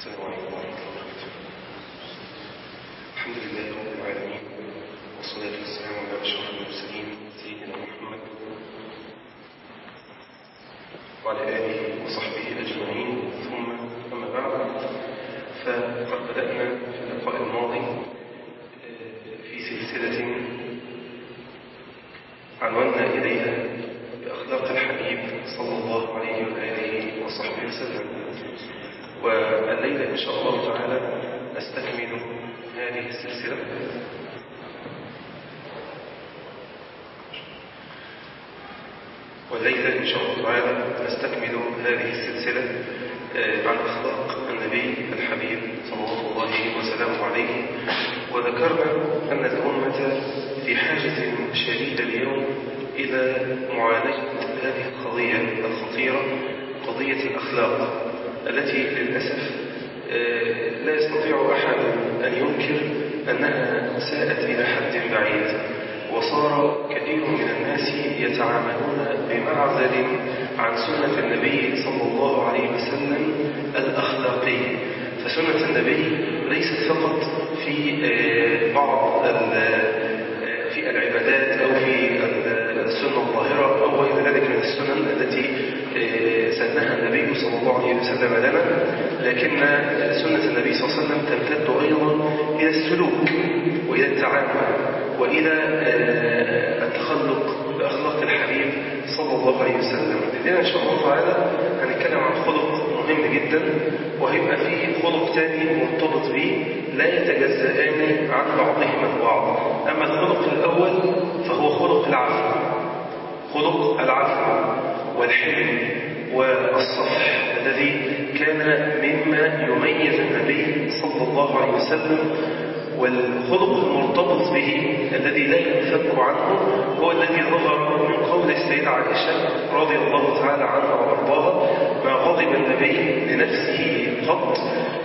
السلام عليكم ورحمة الله وبركاته الحمد لله رب العالمين والصلاة والسلام على أشرف المرسلين سيدنا محمد وعلى آله وصحبه أجمعين ثم أما بعد فقد بدأنا في اللقاء الماضي في سلسلة عنونا إليها بأخلاق الحبيب صلى الله عليه وآله وصحبه وسلم والليلة إن شاء الله تعالى نستكمل هذه السلسلة والليلة إن شاء الله تعالى نستكمل هذه السلسلة عن أخلاق النبي الحبيب صلى الله عليه وسلم عليه وذكرنا أن الأمة في حاجة شديدة اليوم إلى معالجة هذه القضية الخطيرة قضية الأخلاق التي للأسف لا يستطيع أحد أن ينكر أنها ساءت إلى حد بعيد وصار كثير من الناس يتعاملون بمعزل عن سنة النبي صلى الله عليه وسلم الأخلاقية فسنة النبي ليست فقط في بعض في العبادات أو في السنة الظاهرة أو غير ذلك من السنن التي سنها النبي صلى الله عليه وسلم لنا لكن سنة النبي صلى الله عليه وسلم تمتد أيضا إلى السلوك وإلى التعامل وإلى التخلق بأخلاق الحبيب صلى الله عليه وسلم لذلك إن شاء الله تعالى هنتكلم عن خلق مهم جدا وهيبقى فيه خلق تاني مرتبط به لا يتجزئان عن بعضهما البعض أما الخلق الأول فهو خلق العفو خلق العفو والحلم والصفح الذي كان مما يميز النبي صلى الله عليه وسلم والخلق المرتبط به الذي لا ينفك عنه هو الذي ظهر من قول السيدة عائشة رضي الله تعالى عنها وارضاها ما غضب النبي لنفسه قط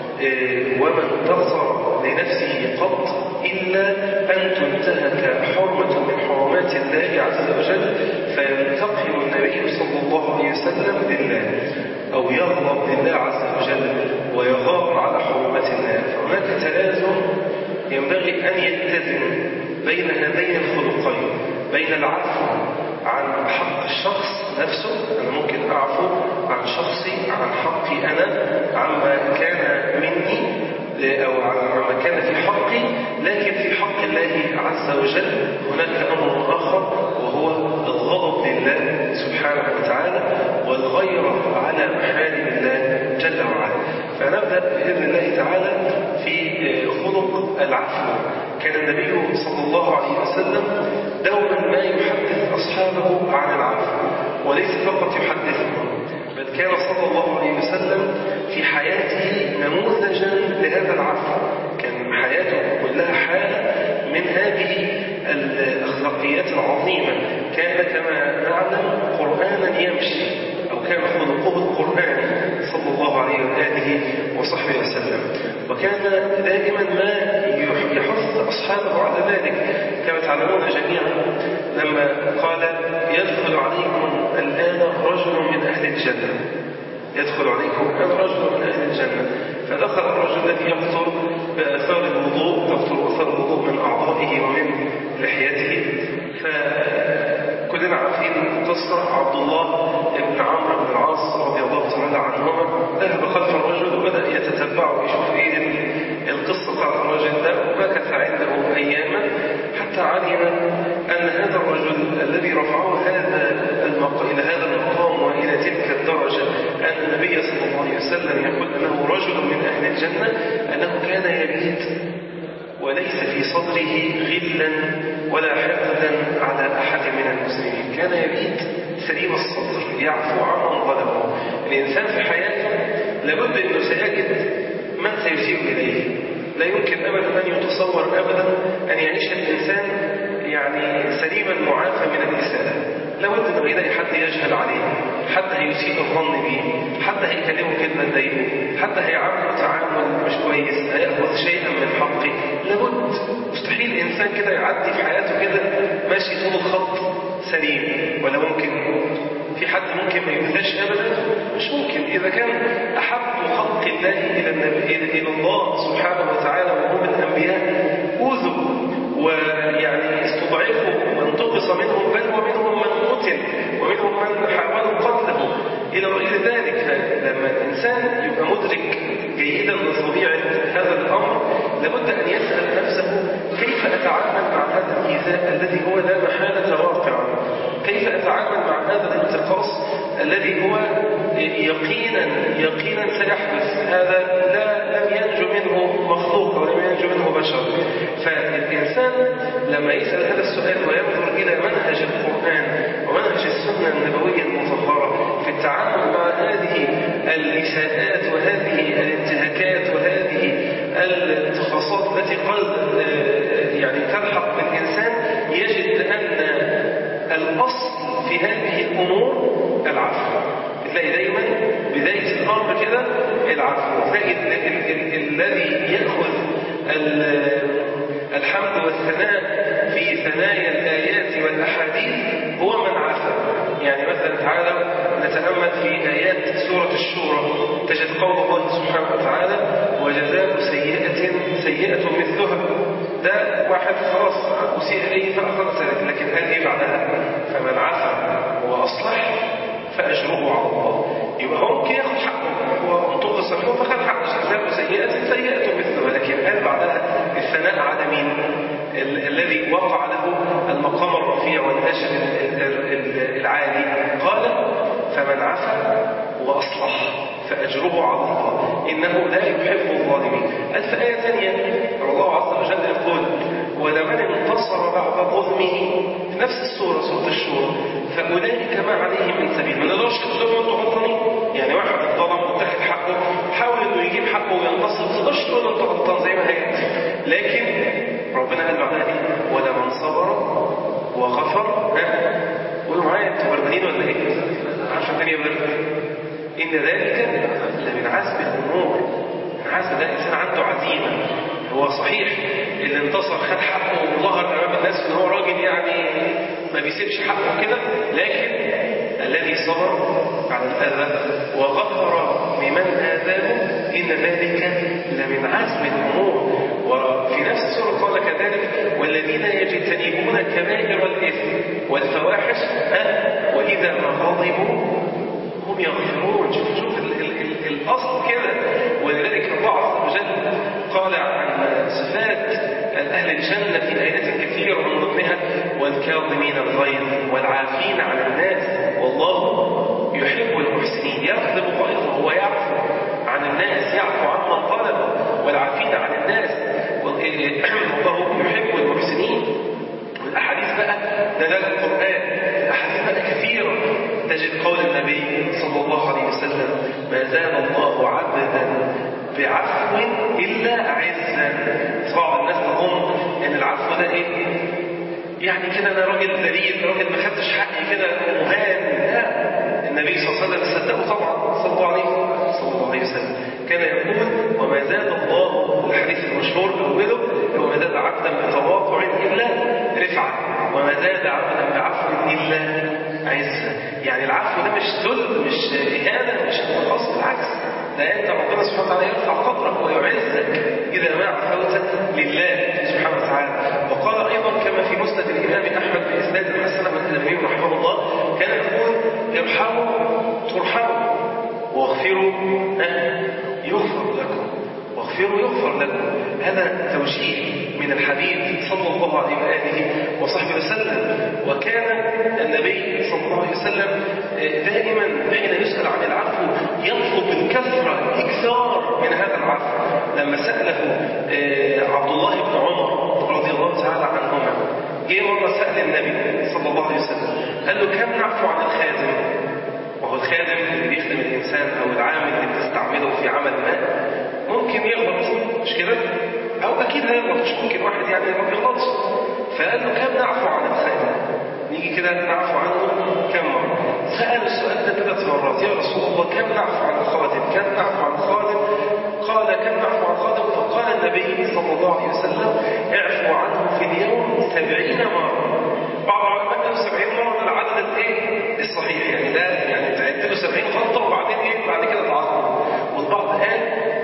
وما انتصر لنفسه قط إلا أن تنتهك حرمة من حرمات الله عز وجل فينتقم النبي صلى الله عليه وسلم لله أو يغضب لله عز وجل ويغار على حرمات الله فهناك تلازم ينبغي أن يتزن بين هذين الخلقين بين العفو عن حق الشخص نفسه أنا ممكن أعفو عن شخصي عن حقي أنا عما كان مني أو عما كان في حقي لكن في حق الله عز وجل هناك أمر آخر وهو الغضب لله سبحانه وتعالى والغيرة على محارم الله جل وعلا فنبدأ بإذن الله تعالى في خلق العفو كان النبي صلى الله عليه وسلم دوما ما يحدث أصحابه عن العفو وليس فقط يحدثهم بل كان صلى الله عليه وسلم في حياته نموذجا لهذا العفو كان حياته كلها حالة من هذه الأخلاقيات العظيمة كان كما نعلم قرآنا يمشي أو كان خلقه القرآن صلى الله عليه وآله وصحبه وسلم وكان دائما ما يحث أصحابه على ذلك كما تعلمون جميعا لما قال يدخل عليكم الآن رجل من أهل الجنة يدخل عليكم الآن رجل من أهل الجنة فدخل الرجل الذي يقتل بآثار الوضوء تقتل أثار الوضوء من أعضائه ومن لحيته فكلنا عارفين قصة عبد الله بن عمرو بن العاص رضي الله تعالى عنهما ذهب خلف الرجل وبدأ يتتبعه ويشوف ايه القصة بتاعت الرجل ده ومكث عنده أياما حتى علم أن هذا الرجل الذي رفعه هذا المق... إلى هذا المقام وإلى تلك الدرجة أن النبي صلى الله عليه وسلم يقول أنه رجل من أهل الجنة أنه كان يبيت وليس في صدره غلا ولا حقدا على أحد من المسلمين كان يبيت سليم الصدر يعفو عمن ظلمه الإنسان في حياته لابد أنه سيجد من سيسيء إليه لا يمكن أبدا أن يتصور أبدا أن يعيش الإنسان يعني سليما معافى من الإساءة لابد أنه يلاقي حد يجهل عليه حد هيسيء الظن به حد هيكلمه كلمة تضايقه حد هيعامله تعامل مش كويس هيأخذ شيئا من حقه لابد مستحيل إنسان كده يعدي في حياته كده ماشي طول الخط سليم ولا ممكن في حد ممكن ما يؤذاش أبدا مش ممكن إذا كان أحب خلق الله إلى, النبي إلى الله سبحانه وتعالى وهم الأنبياء أوذوا ويعني استضعفوا وانتقص منهم بل ومنهم من قتل ومنهم من حاولوا قتله إلى غير ذلك لما الإنسان يبقى مدرك جيدا لطبيعة هذا الأمر لابد أن يسأل نفسه كيف أتعامل مع هذا الإيذاء الذي هو لا محالة واقعا كيف أتعامل مع هذا الانتقاص الذي هو يقينا يقينا سيحدث هذا لا لم ينجو منه مخلوق ولم ينجو منه بشر فالإنسان لما يسأل هذا السؤال وينظر إلى منهج القرآن ومنهج السنة النبوية المطهرة في التعامل مع هذه الإساءات وهذه الانتهاكات وهذه الاتخاصات التي قد يعني تلحق بالإنسان يجد أن الأصل في هذه الأمور العفو تلاقي دايما بداية الأمر كده العفو تلاقي الذي يأخذ الحمد والثناء في ثنايا الآيات والأحاديث هو من عفا يعني مثلا تعالى نتأمل في آيات سورة الشورى تجد قول الله سبحانه وتعالى وجزاء سيئة سيئة مثلها ده واحد خلاص أسيء إليه فأخذ ذلك لكن قال إيه بعدها فمن عفا وأصلح فأجره على الله يبقى هو ممكن ياخد حقه هو انتقص منه فخد حقه جزاء سيئة سيئة مثلها لكن قال بعدها الثناء على مين ال الذي وقع له المقام الرفيع والأجر العالي قال فمن عفا وأصلح فأجره على الله إنه لا يحب الظالمين قال في آية ثانية الله عز وجل يقول ولمن انتصر بعد ظلمه في نفس السورة سورة الشورى فأولئك ما عليهم من سبيل ما نقدرش نقول انتوا غلطانين يعني واحد اتظلم واتاخد حقه حاول انه يجيب حقه وينتصر ما تقدرش تقول انت غلطان زي ما هي لكن ربنا قال بعدها ايه ولمن صبر وغفر ها قولوا معايا انتوا بردانين ولا ايه؟ عارفه الدنيا برد ان ذلك لمن عزم الامور من عزم ده انسان عنده عزيمه هو صحيح اللي انتصر خد حقه وظهر امام الناس ان هو راجل يعني ما بيسيبش حقه كده لكن الذي صبر على الاذى وغفر لمن اذاه ان ذلك لمن عزم الامور وفي نفس السوره قال كذلك والذين يجتنبون كبائر الاثم والفواحش أه واذا ما غضبوا هم يغفرون شوف شوف ال ال ال الاصل كده ولذلك الله عز وجل قال عن صفات أهل الجنة في آيات كثيرة من ضمنها والكاظمين الغيظ والعافين عن الناس والله يحب المحسنين يكذب غيظه ويعفو عن الناس يعفو عمن ظلم والعافين عن الناس والله يحب المحسنين والأحاديث بقى ده ده القرآن الأحاديث بقى كثيرة تجد قول النبي صلى الله عليه وسلم ما زال الله عبدا بعفو إلا عزا بعض الناس تظن ان العفو ده ايه يعني كده انا راجل ذليل راجل ما خدتش حقي كده مهان لا النبي صلى الله عليه وسلم صدقه طبعا صلى الله عليه صلى الله عليه وسلم كان يقول وما زاد الله الحديث المشهور اوله وما زاد عبدا بتواضع الا رفعه وما زاد عبدا بعفو الا عزه يعني العفو ده مش ذل مش اهانه مش انتقاص بالعكس ده انت ربنا سبحانه وتعالى يرفع قدرك ويعزك اذا ما عفوت لله سبحانه وتعالى وقال ايضا كما في مسند الامام احمد باسناد الحسن بن النبي رحمه الله كان يقول ارحموا ترحموا واغفروا يغفر لكم واغفروا يغفر لكم هذا توجيه من الحبيب صلى الله عليه وآله وصحبه وسلم وكان النبي صلى الله عليه وسلم دائما حين يسأل عن العفو يطلب الكثرة الإكثار من هذا العفو لما سأله عبد الله بن عمر رضي الله تعالى عنهما جه مرة سأل النبي صلى الله عليه وسلم قال له كم نعفو عن الخادم وهو الخادم اللي بيخدم الإنسان أو العامل اللي بتستعمله في عمل ما ممكن يغلط مش كده؟ أو أكيد هيغلط مش ممكن واحد يعني ما بيغلطش فقال له كم نعفو عن الخادم نيجي كده نعفو عنه كم مرة سأل السؤال ده ثلاث مرات يا رسول الله كم نعفو عن الخادم كم نعفو عن الخادم قال كم نعفو عن الخادم فقال النبي صلى الله عليه وسلم اعفو عنه في اليوم سبعين مرة بعض العلماء قالوا سبعين مرة ده العدد الايه الصحيح يعني ده يعني تعد له سبعين غلطة وبعدين ايه بعد كده تعاقب والبعض قال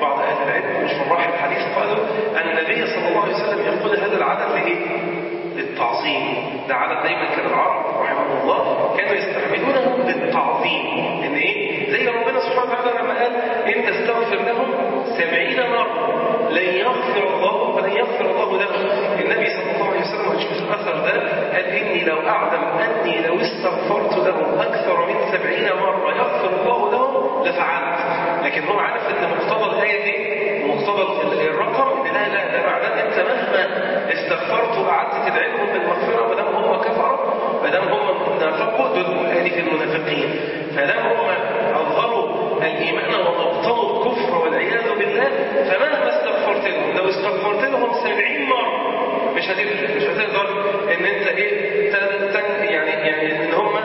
عليه وسلم يقول هذا العدد لإيه؟ للتعظيم ده عدد دايما كان العرب رحمه الله كانوا يستعملونه للتعظيم ان ايه زي ربنا سبحانه وتعالى لما قال ان تستغفر لهم سبعين مرة لن يغفر الله ولن يغفر الله لهم النبي صلى الله عليه وسلم هنشوف الاثر ده قال اني لو اعلم اني لو استغفرت لهم اكثر من سبعين مرة يغفر الله لهم لفعلت لكن هو عارف ان مقتضى الايه دي ومقتضى الرقم ان لا لا ده معناه انت مهما استغفرت وقعدت تدعي لهم بالمغفره ما دام هم كفروا ما دام هم نافقوا دول الف المنافقين فدام هم اظهروا الايمان وابطلوا الكفر والعياذ بالله فمهما استغفرت لهم لو استغفرت لهم سبعين مره مش هتقدر مش هتقدر ان انت ايه تن تن يعني يعني ان هم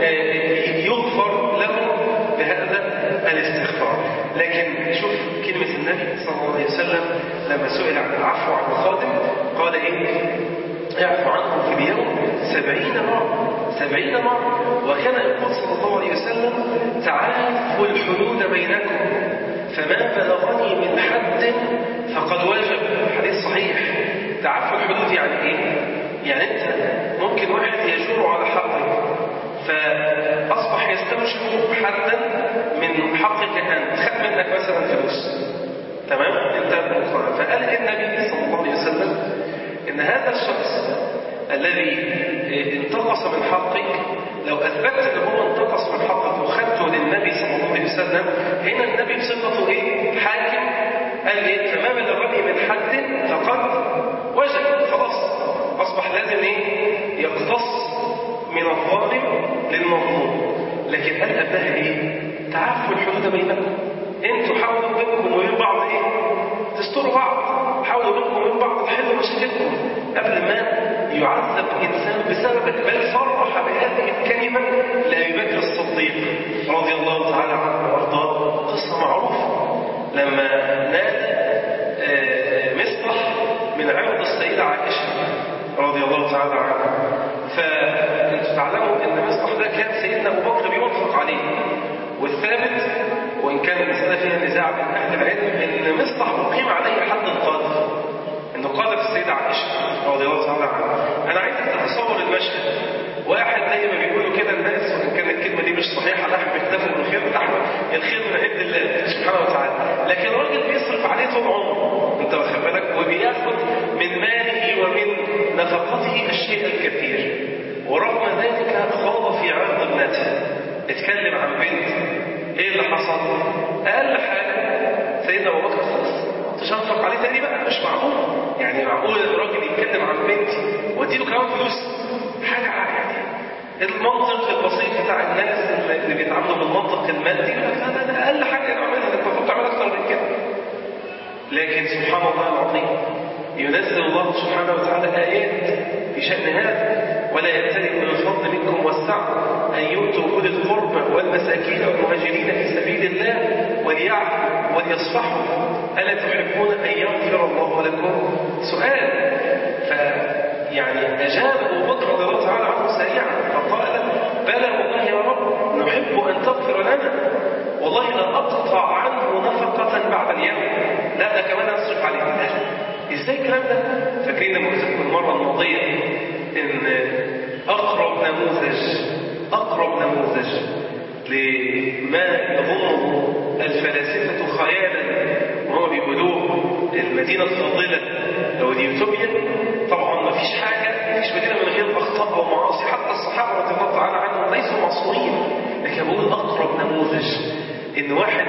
يغفر لهم بهذا الاستغفار لكن شوف كلمة النبي صلى الله عليه وسلم لما سئل عن العفو عن الخادم قال ايه اعفو عنهم في اليوم سبعين مرة سبعين مرة وكان يقول صلى الله عليه وسلم تعافوا الحدود بينكم فما بلغني من حد فقد وجب حديث صحيح تعافوا الحدود يعني ايه يعني انت ممكن واحد يجور على حقك فأصبح يستوجب حدا من حقك أنت خد منك مثلا فلوس تمام انت مقرر فقال النبي صلى الله عليه وسلم ان هذا الشخص الذي انتقص من حقك لو اثبتت ان هو انتقص من حقك وخدته للنبي صلى الله عليه وسلم هنا النبي بصفته ايه حاكم قال ايه فما بلغني من حد فقد وجب خلاص اصبح لازم ايه يقتص من الظالم للمظلوم لكن قال قبلها ايه تعافوا الحدود بينكم انتوا حاولوا بينكم وبين بعض ايه تستروا بعض حاولوا بينكم وبين بعض تحلوا مشاكلكم قبل ما يعذب انسان بسببك بل صرح بهذه الكلمه لابي بكر الصديق رضي الله تعالى عنه وارضاه قصه معروفه لما نادى مصطح من عرض السيده عائشه رضي الله تعالى عنها فانتوا تعلموا ان مصطح ده كان سيدنا ابو بكر بينفق عليه والثابت وان كان المساله فيها نزاع بين اهل العلم ان مصطح اقيم عليه حد القذف انه قذف السيده عائشه رضي الله تعالى عنها انا عايزك تتصور المشهد واحد زي ما بيقولوا كده الناس وان كانت الكلمه دي مش صحيحه لحم اكتفوا بالخير لحم الخير من عند الله سبحانه وتعالى لكن راجل بيصرف عليه طول عمره انت واخد بالك وبياخد من ماله ومن نفقته الشيء الكثير ورغم ذلك خاض في عرض ابنته اتكلم عن بنت ايه اللي حصل اقل حاجه سيدنا ابو بكر خلاص تشنفق عليه تاني بقى مش معقول يعني معقول الراجل يتكلم عن بنتي واديله كمان فلوس حاجه يعني المنطق البسيط بتاع الناس اللي بيتعاملوا بالمنطق المادي يقول لك لا لا ده اقل حاجه نعملها انت المفروض تعمل اكتر من كده لكن سبحان الله العظيم ينزل الله سبحانه وتعالى آيات في شأن هذا ولا يأتل أولو الفضل منكم والسعة أن يؤتوا أولي القربى والمساكين والمهاجرين في سبيل الله وليعفوا وليصفحوا ألا تحبون أن يغفر الله لكم سؤال فيعني أجاب أبو بكر رضي الله تعالى عنه سريعا فقال بلى والله يا رب نحب أن تغفر لنا والله لا أقطع عنه نفقة بعد اليوم لا ده كمان أصرف عليه لا ازاي الكلام ده فاكرين لما قلت لكم المره الماضيه ان اقرب نموذج اقرب نموذج لما يظنه الفلاسفه خيالا وهم بيقولوه المدينه الفاضله او اليوتوبيا طبعا ما فيش حاجه ما فيش مدينه من غير اخطاء ومعاصي حتى الصحابه رضي الله تعالى عنهم ليسوا معصومين لكن بقول اقرب نموذج ان واحد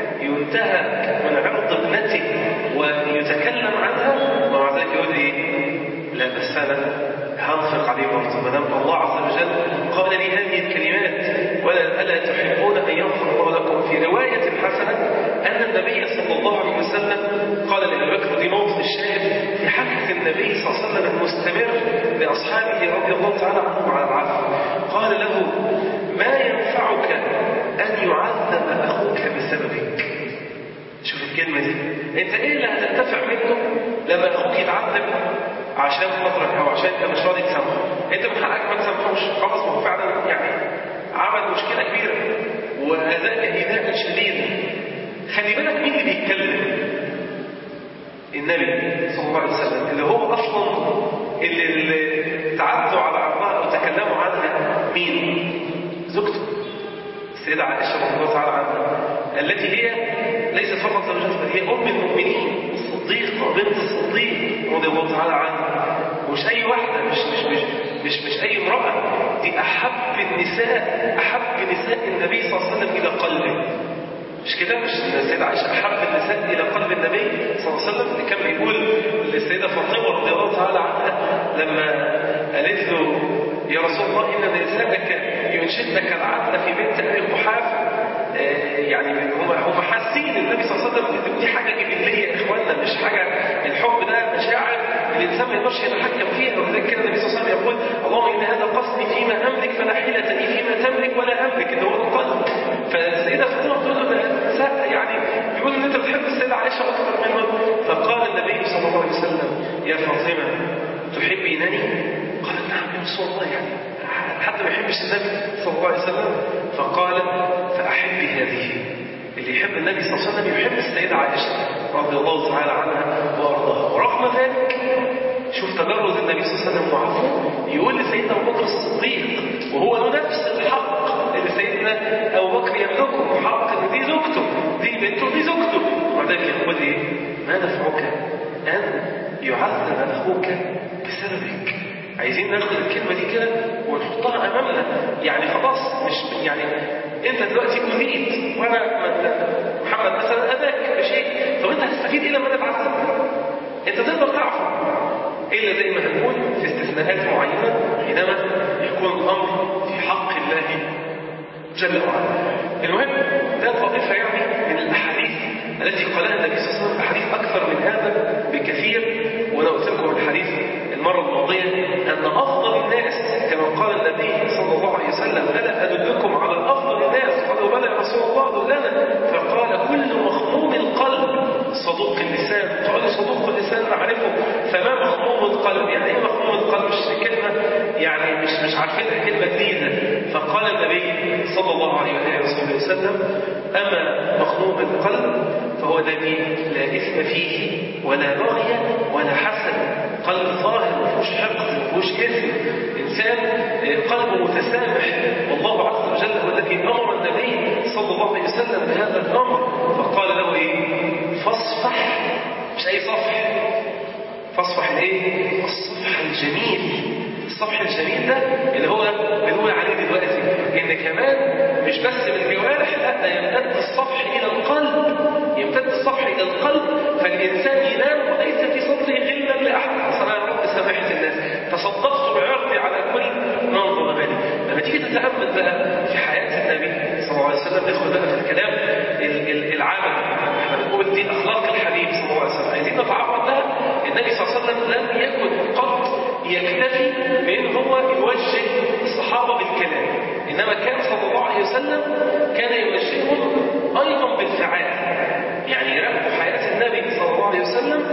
ينتهك من عرض ابنته ويتكلم عنها ومع ذلك يقول ايه لا بس انا هنفق عليه برضه ما دام الله عز وجل قال لي هذه الكلمات ولا الا تحبون ان يغفر الله لكم في روايه حسنه ان النبي صلى الله عليه وسلم قال لابي بكر دي موطن الشاهد في حث النبي صلى الله عليه وسلم المستمر لاصحابه رضي الله تعالى عنهم على العفو قال له ما ينفعك ان يعذب اخوك بسببك شوف الكلمة دي انت ايه اللي هتنتفع منه لما اخوك يتعذب عشان خاطرك او عشان انت مش راضي تسامحه انت من حقك ما تسامحوش خلاص ما هو فعلا يعني عمل مشكلة كبيرة واذاك ايذاء شديدا خلي بالك مين اللي بيتكلم النبي صلى الله عليه وسلم اللي هو أصلا اللي, اللي تعدوا على عرضها أو تكلموا عنها مين؟ زوجته السيدة عائشة رضي الله تعالى عنها التي هي ليست فقط زوجته بل هي أم المؤمنين الصديقة بنت الصديق رضي الله تعالى عنها مش أي واحدة مش مش مش مش, مش أي امرأة دي أحب النساء أحب نساء النبي صلى الله عليه وسلم إلى قلبه مش كده مش السيدة عائشة أحب النساء إلى قلب النبي صلى الله عليه وسلم اللي كان بيقول للسيدة فاطمة رضي الله تعالى عنها لما قالت له يا رسول الله إن نساءك ينشدن كالعدل في بنت أبي قحافة يعني هم هم حاسين النبي صلى الله عليه وسلم دي حاجة جبلية يا إخواننا مش حاجة الحب ده مشاعر الإنسان ما يقدرش يتحكم فيها ولذلك كده النبي صلى الله عليه وسلم يقول اللهم إن هذا قصدي فيما أملك فلا حيلة لي فيما تملك ولا أملك اللي هو القلب فالسيدة فاطمة بتقول له يعني بيقول إن أنت بتحب السيدة عائشة أكثر منه فقال النبي صلى الله عليه وسلم يا فاطمة تحبينني؟ قالت نعم يا رسول الله يعني حتى ما يحبش النبي صلى الله عليه وسلم فقال فأحبي هذه اللي يحب النبي صلى الله عليه وسلم يحب السيدة عائشة رضي الله تعالى عنها وأرضاها ورغم ذلك شوف تجرد النبي صلى الله عليه وسلم وعفوه يقول لسيدنا أبو بكر الصديق وهو له نفس الحق اللي سيدنا أبو بكر يملكه حق إن دي زوجته دي بنته دي زوجته وبعدين يقول إيه ما نفعك أن يعذب أخوك بسببك عايزين ناخد الكلمة دي كده ونحطها أمامنا يعني خلاص مش يعني أنت دلوقتي أذيت وأنا محمد مثلا أذاك بشيء طب أنت هتستفيد إيه لما أنا أتعذب؟ أنت تقدر تعفو إلا زي ما هنقول في استثناءات معينة حينما يكون الأمر في حق الله جل وعلا المهم ده طائفة يعني من الأحاديث التي قالها النبي صلى الله عليه وسلم أحاديث أكثر من هذا بكثير وأنا قلت لكم الحديث المرة الماضية أن أفضل الناس كما قال النبي صلى الله عليه وسلم ألا أدلكم على أفضل الناس قالوا بلى يا رسول الله دلنا فقال كل مخموم القلب صدوق اللسان قالوا صدوق اللسان نعرفه فما مخموم القلب يعني ايه مخموم القلب مش كلمة يعني مش مش عارفينها كلمة جديدة فقال النبي صلى الله عليه وآله وسلم أما مخموم القلب فهو الذي لا إثم فيه ولا بغي ولا حسد قلب ظاهر ما فيهوش حقد ما فيهوش إثم إنسان قلبه متسامح والله عز وجل هو الذي أمر النبي صلى الله عليه وسلم بهذا الأمر فقال له إيه فاصفح مش أي صفح فاصفح الايه الصفح الجميل الصفح الجميل ده اللي هو بنقول عليه دلوقتي ان كمان مش بس بالجوارح لا ده يمتد الصفح الى القلب يمتد الصفح الى القلب فالانسان ينام وليس في صدره غلا لاحد اصلا يا رب سامحت الناس تصدقت بعرضي على كل من ظلمني لما تيجي تتامل بقى في حياه النبي صلى الله عليه وسلم ندخل بقى في الكلام العمل احنا بنقول دي اخلاق الحبيب صلى الله عليه وسلم عايزين نتعرض لها النبي صلى الله عليه وسلم لم يكن قط يكتفي بان هو يوجه الصحابه بالكلام انما كان صلى الله عليه وسلم كان يوجههم ايضا بالفعال يعني يراقبوا حياه النبي صلى الله عليه وسلم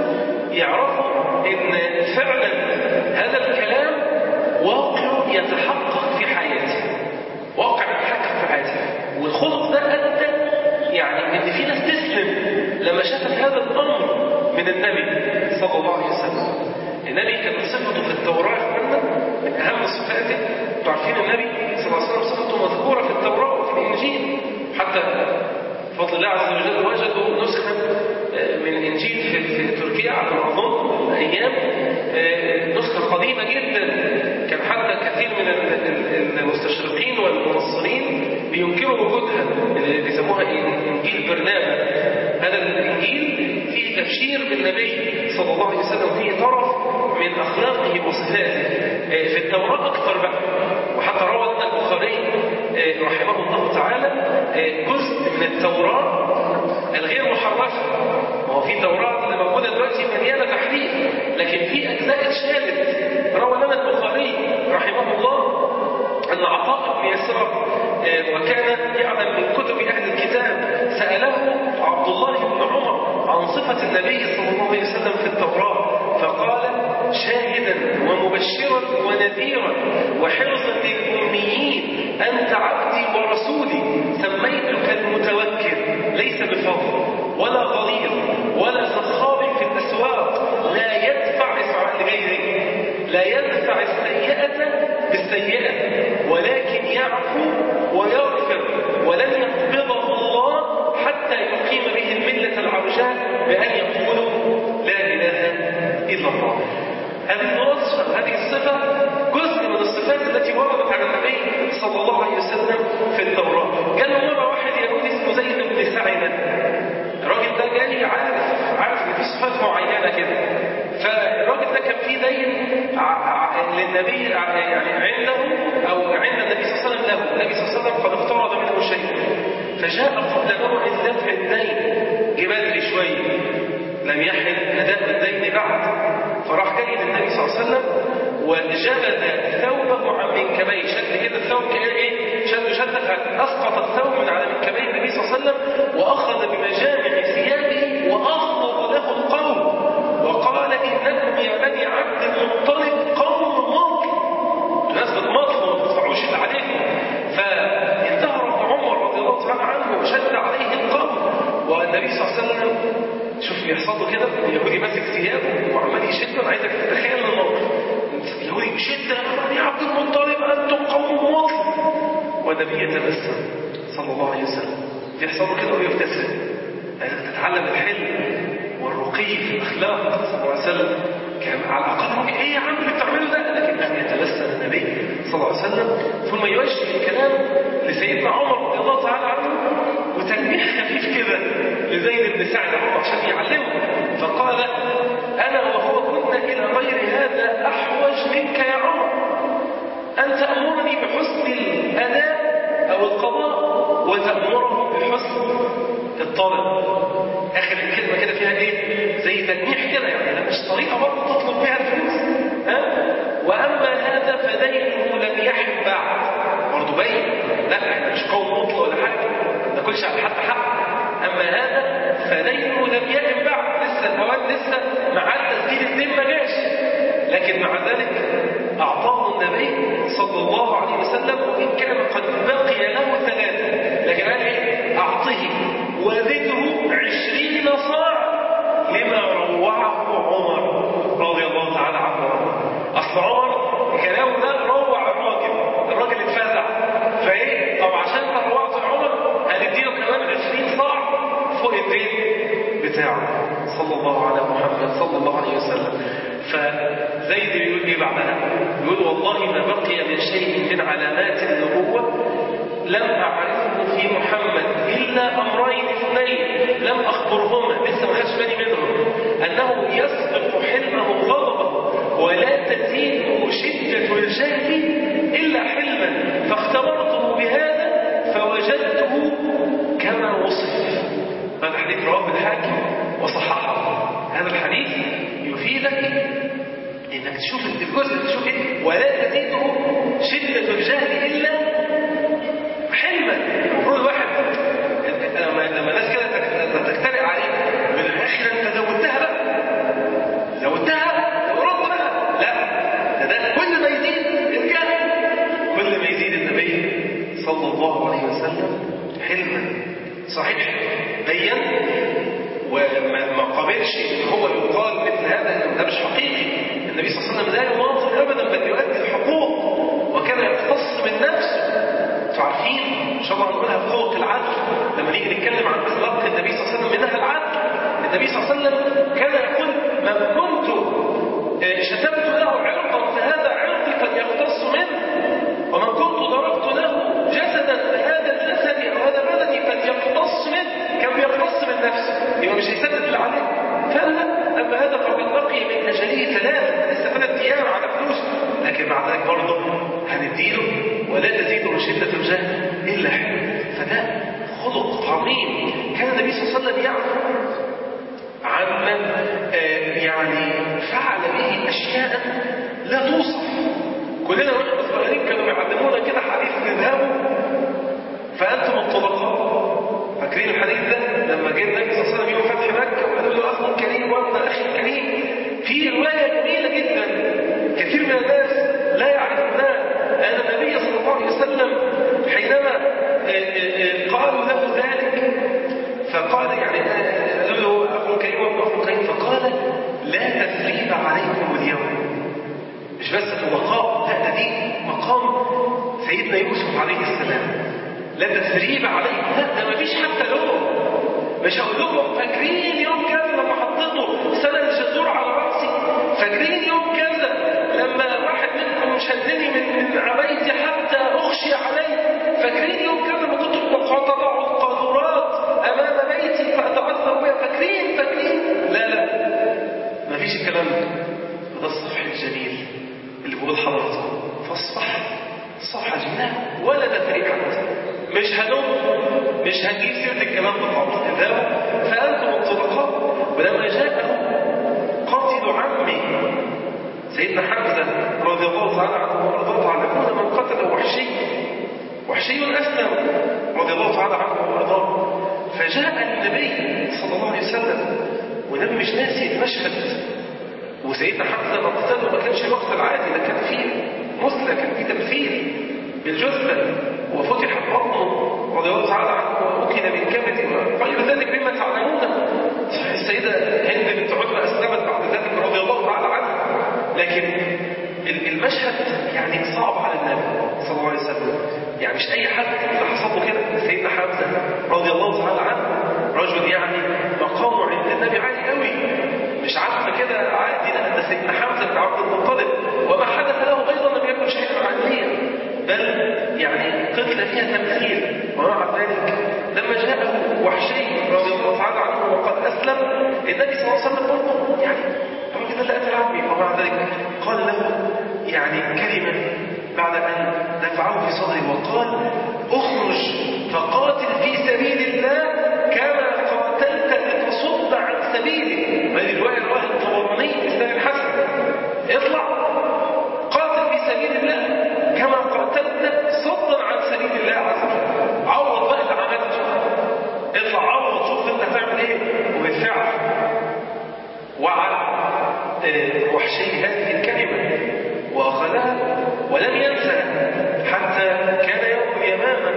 يعرفوا ان فعلا هذا الكلام واقع يتحقق في حياته واقع يتحقق في حياته والخلق ده ادى يعني ان في ناس تسلم لما شافت هذا الامر من النبي صلى الله عليه وسلم النبي كان صفته في التوراة يا اخوانا من أهم صفاته انتوا عارفين النبي صلى الله عليه وسلم صفته مذكورة في التوراة وفي الإنجيل حتى بفضل الله عز وجل وجدوا نسخة من الإنجيل في, في تركيا على ما أظن أيام نسخة قديمة جدا كان حتى كثير من المستشرقين والمنصرين بينكروا وجودها اللي بيسموها إنجيل برنامج هذا الإنجيل فيه تبشير بالنبي صلى الله عليه وسلم فيه طرف من أخلاقه وصفاته في التوراة أكثر بقى وحتى روى البخاري رحمه الله تعالى جزء من التوراة الغير محرفة ما هو في توراة اللي موجودة دلوقتي مليانة تحريف لكن في أجزاء اتشالت روى لنا البخاري رحمه الله أن عطاء بن يسار وكان يعلم من كتب أهل الكتاب سأله عبد الله بن عمر عن صفة النبي صلى الله عليه وسلم في التوراة فقال شاهدا ومبشرا ونذيرا وحرزا للأميين أنت عبدي ورسولي سميتك المتوكل ليس بفضل ولا ضرير ولا سخاب في الأسواق سيئة ولكن يعفو ويغفر ولن يقبضه الله حتى يقيم به الملة العرجاء بأن يقولوا لا إله إلا الله هذه الوصفة هذه الصفة جزء من الصفات التي وردت على النبي صلى الله عليه وسلم في التوراة قال له مرة واحد يهودي اسمه زيد بن سعدة الراجل ده جاي عارف عارف ان في صفات معينة كده فالراجل ده كان فيه دين للنبي يعني عنده او عند النبي صلى الله عليه وسلم له النبي صلى الله عليه وسلم قد افترض منه شيء فجاء قبل موعد دفع الدين جبال شويه لم يحل أداء الدين بعد فراح جاي للنبي صلى الله عليه وسلم وجلد ثوبه عن منكبيه شد كده الثوب كده ايه شد شد فاسقط الثوب من على منكبيه النبي صلى الله عليه وسلم واخذ بمجامع ثيابه واغضب له القوم وقال انكم يا بني عبد المطلب قوم مطل الناس بتمطلوا ما تدفعوش اللي عليكم فانتهر عمر رضي الله تعالى عنه وشد عليه القوم والنبي صلى الله عليه وسلم شوف بيحصل له كده اليهودي ماسك ثيابه وعمال يشد انا عايزك تتخيل الموقف اليهودي بشده يا عبد المطلب انتم قوم مطلب والنبي يتبسم صلى الله عليه وسلم بيحصل له كده ويبتسم عايزك تتعلم الحلم والرقي في الاخلاق صلى الله عليه وسلم كان على الاقل ممكن ايه يا عم اللي بتعمله ده لكن ان يتبسم النبي صلى الله عليه وسلم ثم يوجه الكلام لسيدنا عمر رضي الله تعالى عنه وتلميح خفيف كده لزيد بن سعد عشان يعلمه فقال انا وهو كنا الى غير هذا احوج منك يا عمر ان تامرني بحسن الاداء او القضاء وتامره بحسن الطلب اخر الكلمه كده فيها ايه زي تلميح كده يعني مش طريقه برضه تطلب بها الفلوس ها واما هذا فدينه لم يحن بعد برضه باين لا احنا مش قوم مطلق ولا حاجه ما ناكلش على حد حق اما هذا فدينه لم يحن بعد لسه الاوان لسه مع تسديد الدين ما جاش لكن مع ذلك اعطاه النبي صلى الله عليه وسلم وان كان قد بقي له ثلاثه لكن قال ايه اعطه وزده عشرين صاع لما روعه عمر رضي الله تعالى عنه اصل عمر كلامه ده روع الراجل الراجل اتفزع فايه طب عشان انت روعت عمر هنديله كمان 20 صاع فوق الدين بتاعه صلى الله على محمد صلى الله عليه وسلم فزيد بيقول ايه بعدها بيقول والله ما بقي من شيء من علامات النبوة لم أعرفه في محمد إلا أمرين اثنين لم أخبرهما لسه ما خدش بالي منهم أنه يسبق حلمه غضبه ولا تزيده شدة الجهل إلا حلما فاختبرته بهذا فوجدته كما وصف هذا حديث رواه الحاكم وصححه هذا الحديث يفيدك انك تشوف الجزء تشوف ايه ولا تزيده شدة الجهل إلا حلما المفروض الواحد لما لما الناس كده تجترئ عليه من الاخر انت زودتها بقى زودتها ورد بقى لا ده, ده كل ما يزيد الجهل كل ما يزيد النبي صلى الله عليه وسلم حلما صحيح بين وما قابلش ان هو يقال مثل هذا ان ده مش حقيقي النبي صلى الله عليه وسلم لا يواصل ابدا بل يؤدي الحقوق وكان يختص من نفسه انتوا عارفين ان شاء الله هنقولها في خلق العدل لما نيجي نتكلم عن اخلاق النبي صلى الله عليه وسلم منها العدل النبي صلى الله عليه وسلم كان يقول من كنت شتمت له عرقا فهذا عرقي فليختص منه ومن كنت ضربت له جسدا فهذا جسدي او هذا بدني فليقتص منه كان بيقتص من نفسه يبقى مش هيسدد اللي عليه فلا اما هذا فقد بقي من اجله ثلاثه لسه ثلاث ايام على فلوس لكن مع ذلك برضه هنديله ولا تزيده من شده الجهل الا حلم فده خلق عظيم كان النبي صلى الله عليه وسلم يعفو عمن يعني فعل به اشياء لا توصف كلنا واحنا صغيرين كانوا بيعلمونا كده حديث اذهبوا فانتم الطلقاء فاكرين الحديث ده لما جه النبي صلى الله عليه وسلم يوم فتح مكه وقالوا له اخ كريم وابن اخي كريم في روايه جميله جدا كثير من الناس لا يعرفونها ان النبي صلى الله عليه وسلم حينما قالوا له ذلك فقال يعني قالوا له اخ كريم وابن اخ كريم فقال لا تثريب عليكم اليوم مش بس طلقاء لا ده دي مقام عليه السلام لا تثريب عليكم لا ده مفيش حتى لوم مش هقول لكم فاكرين يوم كذا لما حطيتوا سنة الجزور على رأسي فاكرين يوم كذا لما واحد منكم شدني من من عبايتي حتى أخشي عليه فاكرين يوم كذا لما كنتم تضعوا القاذورات أمام بيتي فأتأثر بها فاكرين فاكرين لا لا مفيش الكلام ده ده الصفح الجميل اللي بقول حضراتكم فالصفح الصفحة جميلة ولا تفريق حتى مش هنم مش هنجيب سيرة الكلام ده خالص اذهبوا فأنتم الطلقاء ولما جاءه قاتل عمي سيدنا حمزة رضي الله تعالى عنه وارضاه تعلمون من قتل وحشي وحشي أسلم رضي الله تعالى عنه وارضاه فجاء النبي صلى الله عليه وسلم ولم مش ناسي المشهد وسيدنا حمزة مقتله ما كانش مقتل عادي ده كان فيه مثلى كان فيه تمثيل بالجثة وفتحت بطنه رضي الله تعالى عنه وأكل من كبد وغير ذلك مما تعلمون صحيح السيدة هند بنت عتبة أسلمت بعد ذلك رضي الله تعالى عنها لكن المشهد يعني صعب على النبي صلى الله عليه وسلم يعني مش أي حد اللي حصل له كده سيدنا حمزة رضي الله تعالى عنه رجل يعني مقامه عند النبي عالي قوي مش عارفه كده عادي لا ده سيدنا حمزه بن عبد المطلب وما حدث له ايضا لم يكن شيئا عاديا بل يعني قتل فيها تمثيل ومع ذلك لما جاءه وحشي رضي الله تعالى عنه وقد اسلم النبي صلى الله عليه وسلم برضه يعني هو كده لا قتل عمي ومع ذلك قال له يعني كلمه بعد ان دفعه في صدره وقال اخرج فقاتل في سبيل الله كما قاتلت لتصد عن سبيله هذه الروايه رواه الطبراني بسند الحسن اطلع قاتل في سبيل الله كما قاتلت صدا عن سبيل الله عز وجل عوض بقى اللي عملته اطلع عوض شوف انت هتعمل ايه وبالفعل وعد وحشي هذه الكلمه واخذها ولم ينسى حتى كان يوم اليمامه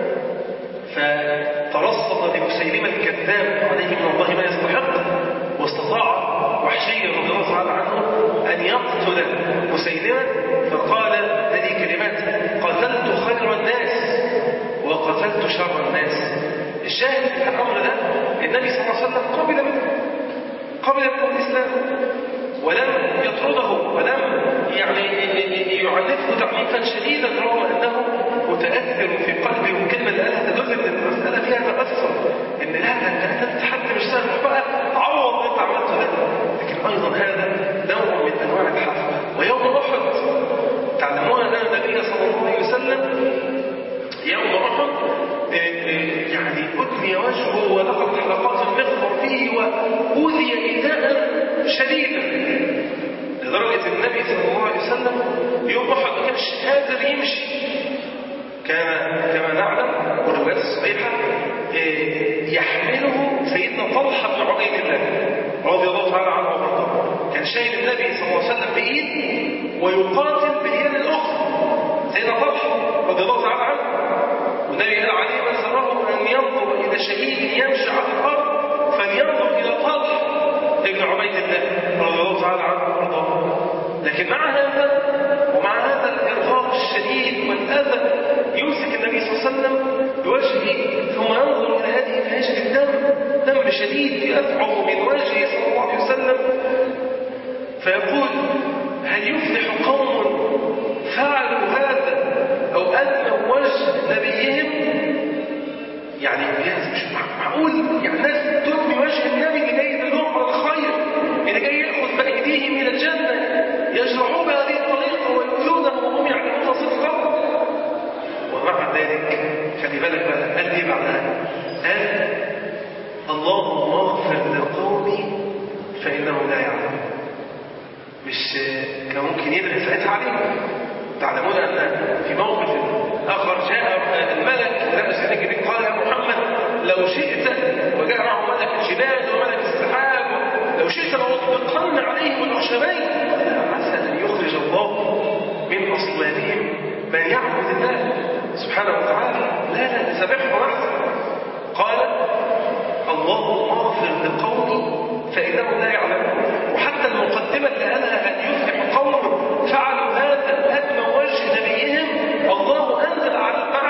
فترصد لمسيلمة الكذاب عليه من الله ما يستحق واستطاع وحشي رضي الله تعالى عنه أن يقتل مسيلمة فقال هذه كلمات قتلت خير الناس وقتلت شر الناس الشاهد في الأمر ده النبي صلى الله عليه وسلم قبل منه قبل منه الإسلام ولم يطرده ولم يعني يعنفه تعنيفا شديدا رغم انه متاثر في قلبه وكلمه اللي قالها تدل ان المساله فيها تاثر ان لا انت قتلت حد مش سهل بقى عوض اللي انت عملته ده لكن ايضا هذا نوع من انواع الحفله ويوم احد تعلمون ان النبي صلى الله عليه وسلم يوم احد يعني أدمي وجهه ولقد حلقات المغفر فيه وأوذي إيذاء شديدا لدرجة النبي صلى الله عليه وسلم يوم أحد ما كانش قادر يمشي كان كما نعلم والروايات الصحيحة يحمله سيدنا طلحة بن عبيد الله رضي الله تعالى عنه وارضاه كان شايل النبي صلى الله عليه وسلم بإيد ويقاتل باليد الأخرى سيدنا طلحة رضي الله تعالى عنه والنبي قال عليه من سره أن ينظر إلى شهيد يمشي على الأرض فلينظر إلى طلحة ابن عبيد الله رضي الله تعالى عنه وارضاه لكن مع هذا ومع هذا الإرهاق الشديد والأذى يمسك النبي صلى الله عليه وسلم بوجهه ثم ينظر إلى هذه الهجة الدم دم شديد يدفعه من وجهه صلى الله عليه وسلم فيقول هل يفلح قوم فعلوا هذا أو أدنوا وجه نبيهم يعني مش معقول يعني الناس تدني وجه النبي اللي جاي يدلهم على الخير اللي جاي ياخذ بأيديهم إلى الجنة يجرحوا بهذه الطريقة ويؤذونه وهم يعلمون صدقا ومع ذلك خلي بالك بقى قال ايه بعدها؟ قال اللهم اغفر لقومي فإنهم لا يعلمون مش كان ممكن يدعي ساعتها عليهم تعلمون أن في موقف آخر جاء الملك لا سيدنا جبريل قال يا محمد لو شئت وجاء معه ملك الجبال وملك السحاب لو شئت لأطلقن عليهم الخشبين عسى أن يخرج الله من أصلابهم من يعبد الله سبحانه وتعالى لا لا سبحه أحسن قال اللهم اغفر لقومي فإنهم لا يعلمون وحتى المقدمة اللي قالها أن يفلح قوم فعلوا هذا هدم وجه نبيهم الله أنزل على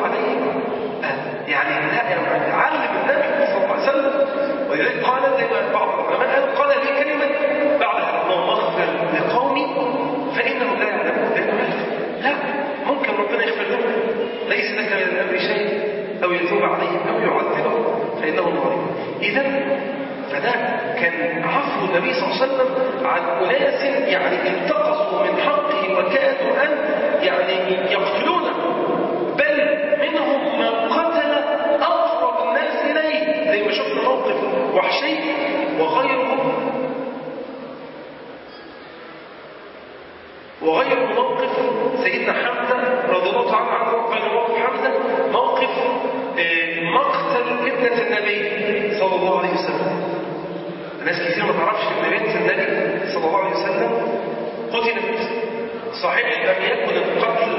عليهم آه. يعني لا يعني علم النبي صلى الله عليه وسلم ولذلك قال زي ما بعض العلماء قالوا قال لي كلمة بعدها اللهم اغفر لقومي فإنهم لا يعلمون لأنه لا ممكن ربنا يغفر لهم ليس لك من الأمر شيء أو يتوب عليهم أو يعذبهم فإنهم ظالمون إذا فده كان عفو النبي صلى الله عليه وسلم عن أناس يعني انتقصوا من حقه وكادوا أن يعني يقتلونه بل منهم من قتل أقرب الناس إليه زي ما شفنا موقف وحشي وغيره وغير موقف سيدنا حمزة رضي الله تعالى عنه غير موقف حمزة موقف مقتل ابنة النبي صلى الله عليه وسلم ناس كثير ما تعرفش ان بنت النبي صلى الله عليه وسلم قتلت صحيح لم يكن القتل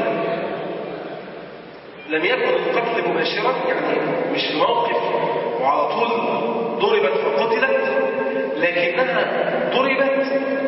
لم يكن القتل مباشرا يعني مش موقف وعلى طول ضربت فقتلت لكنها ضربت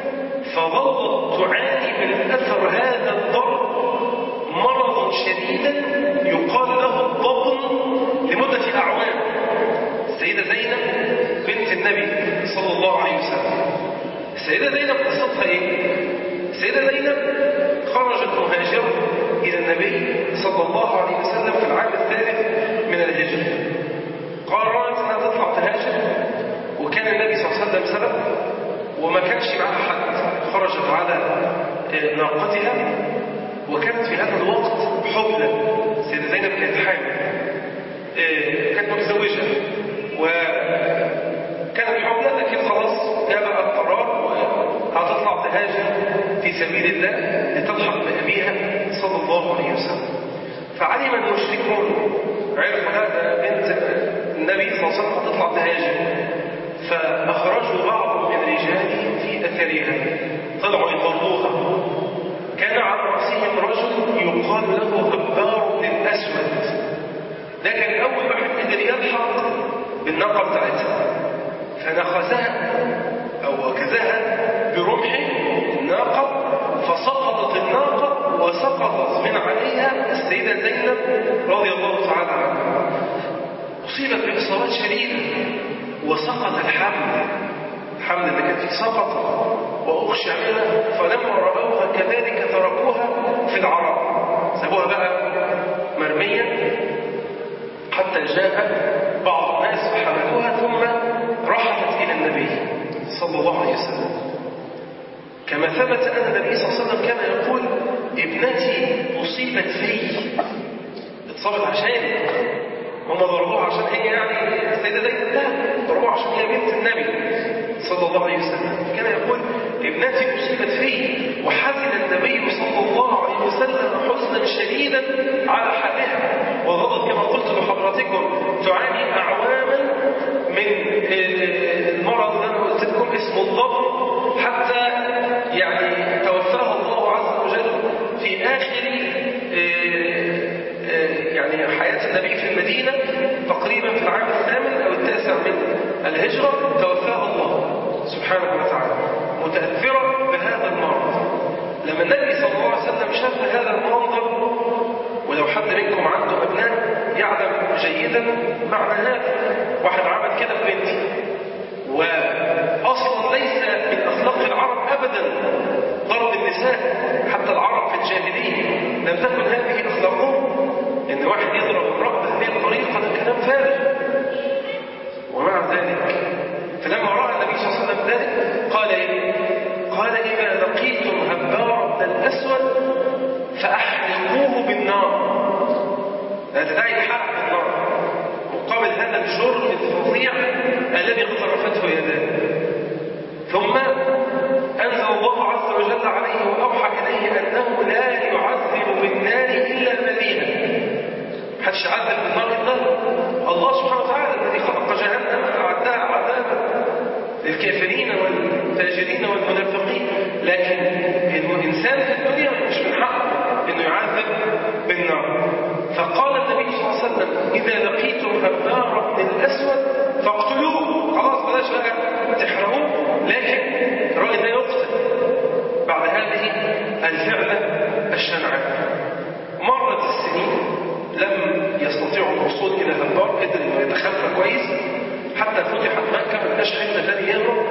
فظلت تعاني من اثر هذا الضرب مرضا شديدا يقال له الضبن لمده اعوام السيده زينب بنت النبي صلى الله عليه وسلم السيدة زينب قصتها ايه؟ السيدة زينب خرجت مهاجرة إلى النبي صلى الله عليه وسلم في العام الثالث من الهجرة قررت أنها تطلع تهاجر وكان النبي صلى الله عليه وسلم سبب وما كانش معها حد خرجت على ناقتها وكانت في هذا الوقت حبلى السيدة زينب كانت حامل كانت متزوجة و كانت حملة لكن خلاص جاء بقى القرار وهتطلع تهاجر في سبيل الله لتلحق بأبيها صلى الله عليه وسلم فعلم المشركون عرفوا هذا بنت النبي صلى الله عليه وسلم هتطلع تهاجر فأخرجوا بعض من رجاله في أثرها طلعوا يطردوها كان على رأسهم رجل يقال له غبار بن الأسود ده كان أول واحد قدر يلحق بالناقة بتاعتها فنخزها أو وكزها برمح الناقة فسقطت الناقة وسقطت من عليها السيدة زينب رضي الله تعالى عنها أصيبت بإصابات شديدة وسقط الحمل الحمل اللي كانت فيه سقط وأغشى منها فلما رأوها كذلك تركوها في العرب سابوها بقى مرمية حتى جاء بعض الناس فحملوها ثم رحلت إلى النبي صلى الله عليه وسلم كما ثبت أن النبي صلى الله عليه وسلم كان يقول ابنتي أصيبت في اتصابت عشان هم ضربوها عشان هي يعني السيدة زينب لا ضربوها عشان هي بنت النبي صلى الله عليه وسلم كان يقول ابنتي أصيبت في وحزن النبي صلى الله عليه وسلم حزنا شديدا على حالها وظلت كما قلت لحضراتكم تعاني أعواما من المرض اللي أنا قلت لكم اسمه الضبط حتى يعني توفاها الله عز وجل في آخر يعني حياة النبي في المدينة تقريبا في العام الثامن أو التاسع من الهجرة توفاها الله سبحانه وتعالى متأثرة بهذا المرض لما النبي صلى الله عليه وسلم شاف هذا المنظر ولو حد منكم عنده أبناء يعلم جيدا معنى هذا واحد عمل كده في بنتي وأصلا ليس من أخلاق العرب أبدا ضرب النساء حتى العرب في الجاهلية لم تكن هذه أخلاقهم إن واحد يضرب امرأة بهذه الطريقة ده كلام فارغ ومع ذلك فلما رأى النبي صلى الله عليه وسلم ذلك قال إيه؟ قال إذا لقيتم هبار بن الأسود فأحرقوه بالنار لا تدعي الحرق بالنار مقابل هذا الجرم الفظيع الذي اقترفته يداه ثم أنزل الله عز وجل عليه وأوحى إليه أنه لا يعذب بالنار إلا المدينة محدش يعذب بالنار إلا الله سبحانه وتعالى الذي خلق جهنم أعدها عذابا للكافرين والفاجرين والمنافقين لكن الإنسان في الدنيا مش من حقه إنه يعذب بالنار فقال النبي صلى الله عليه وسلم إذا لقيتم هبار بن الأسود فاقتلوه خلاص بلاش بقى تحرقوه لكن الراجل ده يقتل بعد هذه الفعلة الشنعاء مرت السنين لم الوصول إلى هبار قدر إنه يتخفى كويس حتى فتحت مكة ما لقاش حتة ثانية يهرب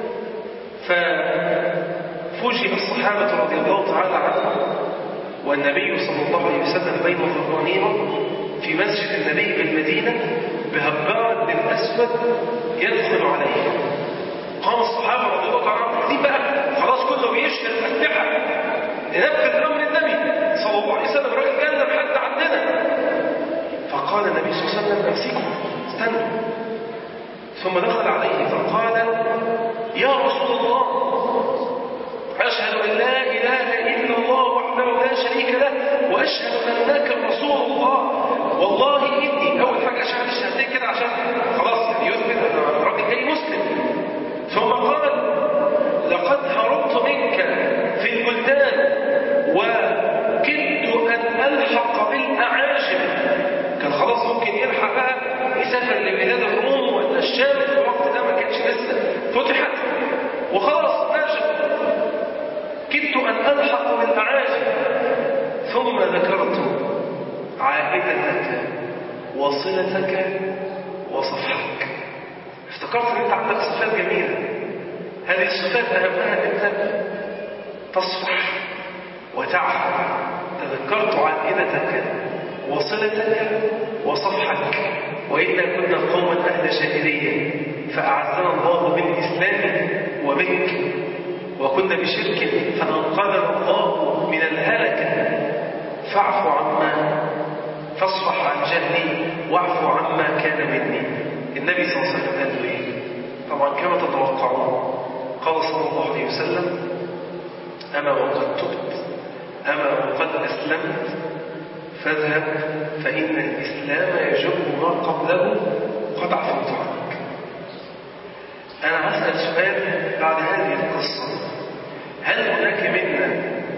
ففوجئ الصحابة رضي الله تعالى عنهم والنبي صلى الله عليه وسلم بين ظهرانيهم في مسجد النبي بالمدينة بهبار بن أسود يدخل عليه قام الصحابة رضي الله تعالى عنهم دي بقى خلاص كله بيشتري الأسلحة لنفذ أمر النبي صلى الله عليه وسلم الراجل جانا لحد عندنا فقال النبي صلى الله عليه وسلم امسكوا استنوا ثم دخل عليه فقال يا رسول الله أشهد أن لا إله إلا الله وحده لا شريك له وأشهد أنك رسول الله والله إني أول حاجة أشهد الشهادتين كده عشان خلاص يعني يثبت أن الراجل جاي مسلم ثم قال لقد هربت منك في البلدان وكدت أن ألحق بالأعاجم كان خلاص ممكن يلحق بقى يسافر لبلاد الروم ولا الشام في الوقت ده ما كانش لسه فتحت وخلاص نجم كدت أن ألحق بالأعاجم ثم ذكرت عائدتك وصلتك وصفحك افتكرت ان انت عندك صفات جميلة هذه الصفات أهمها ان انت تصفح وتعفو تذكرت عائدتك وصلتك وصفحك وإنا كنا قوما أهل جاهلية فأعزنا الله بالإسلام وبك وكنا بشرك فأنقذنا الله من الهلكة فاعف عما فاصفح عن جهلي واعف عما كان مني النبي صلى الله عليه وسلم قال له ايه طبعا كما تتوقعون قال صلى الله عليه وسلم أما وقد تبت أما وقد أسلمت فاذهب فإن الإسلام يجب ما قبله قد عفوت عنك أنا هسأل سؤال بعد هذه القصة هل هناك منا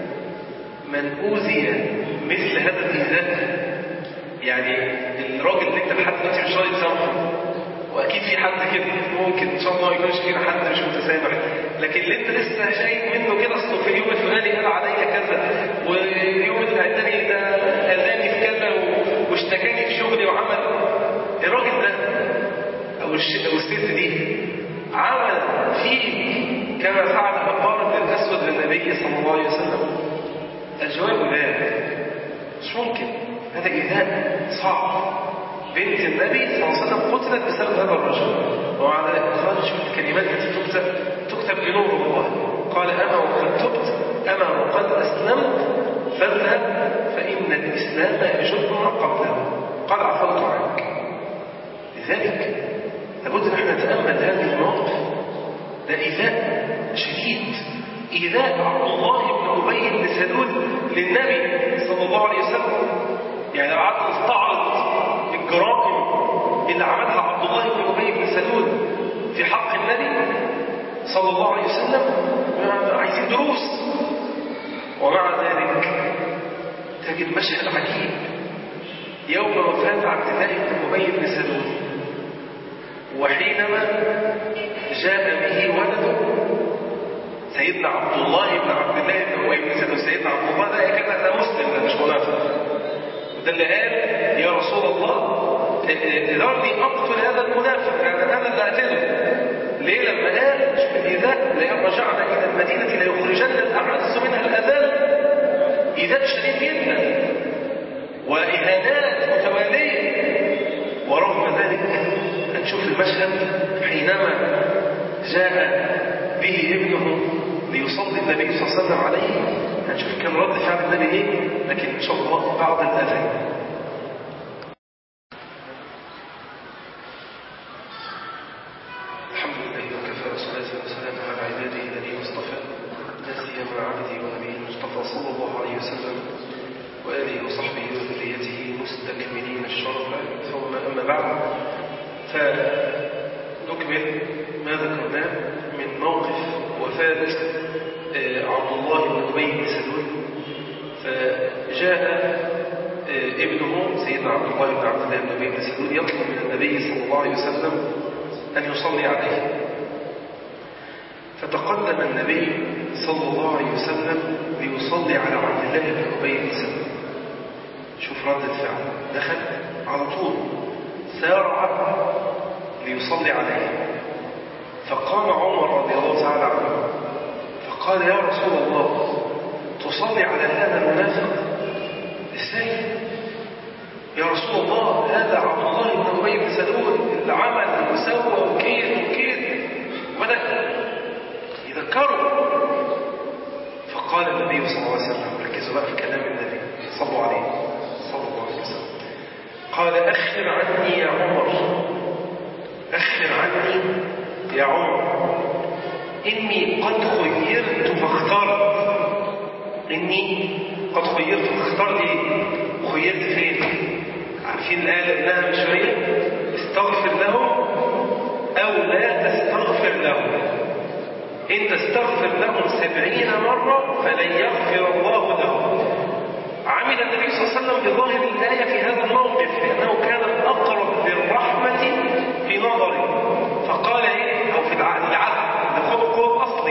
من أوذي مثل هذا الإيذاء يعني الراجل اللي انت لحد دلوقتي مش راضي تسامحه واكيد في حد كده ممكن ان شاء الله ما يكونش فينا حد مش متسامح لكن اللي انت لسه شايف منه كده اصله في اليوم الفلاني قال عليا كذا واليوم الثاني ده اذاني في كذا واشتكاني في شغلي وعمل الراجل ده او او الست دي عمل فيك كما فعل عبار بن الاسود للنبي صلى الله عليه وسلم الجواب لا مش ممكن هذا إيذاء صعب بنت النبي صلى الله عليه وسلم قتلت بسبب هذا الرجل ومع ذلك قال شوف الكلمات التي تكتب تكتب بنور الله قال أما وقد تبت أما وقد أسلمت فاذهب فإن الإسلام يجب ما قبله قال عفوت عنك لذلك لابد أن احنا نتأمل هذه المواقف ده إيذاء شديد إيذاء عبد الله بن أبي بن سلول للنبي صلى الله عليه وسلم يعني لو قعدنا نستعرض الجرائم اللي عملها عبد الله بن أبي بن سلول في حق النبي صلى الله عليه وسلم عايزين دروس ومع ذلك تجد مشهد عجيب يوم وفاة عبد الله بن أبي بن سلول وحينما جاء به ولده سيدنا عبد الله بن عبد الله بن أبي بن سلول سيدنا عبد الله ده كان ده مسلم ده مش منافق وده اللي قال يا رسول الله ذرني أقتل هذا المنافق يعني أنا اللي أقتله ليه لما قال شوف الإيذاء لئن رجعنا إلى المدينة ليخرجن الأعز منها الأذل إيذاء شديد جدا وإهانات متوالية ورغم ذلك هنشوف المشهد حينما جاء به ابنه ليصلي النبي صلى الله عليه وسلم عليه هنشوف كان رد فعل النبي ايه لكن ان شاء الله بعد الاذان الحمد لله وكفى والصلاه والسلام على عباده الذين اصطفى لا سيما عبده ونبيه المصطفى صلى الله عليه وسلم واله وصحبه وذريته مستكملين الشرف ثم اما بعد فنكمل ما ذكرناه من موقف وفاه عبد الله بن ابي بن سلول فجاء ابنه سيدنا عبد الله بن عبد الله بن ابي بن سلول يطلب من النبي صلى الله عليه وسلم ان يصلي عليه فتقدم النبي صلى الله عليه وسلم ليصلي على عبد الله بن ابي بن سلول شوف رد الفعل دخل على طول سارع ليصلي عليه فقام عمر رضي الله تعالى عنه فقال يا رسول الله تصلي على هذا المنافق ازاي يا رسول الله هذا عبد الله بن ابي بن سلول اللي عمل وسوى وكيد وكيد وبدا يذكره فقال النبي صلى الله عليه وسلم ركزوا بقى في كلام النبي صلوا عليه صلى الله عليه وسلم قال اخر عني يا عمر اخر عني يا عمر اني قد خيرت فاخترت اني قد خيرت فاخترت ايه خيرت فين عارفين الآية اللي قلناها من شوية استغفر لهم أو لا تستغفر لهم إن تستغفر لهم سبعين مرة فلن يغفر الله لهم عمل النبي صلى الله عليه وسلم بظاهر الآية في هذا الموقف لأنه كان الأقرب للرحمة في نظره فقال إيه أو في العقل العقل لخلقه الأصلي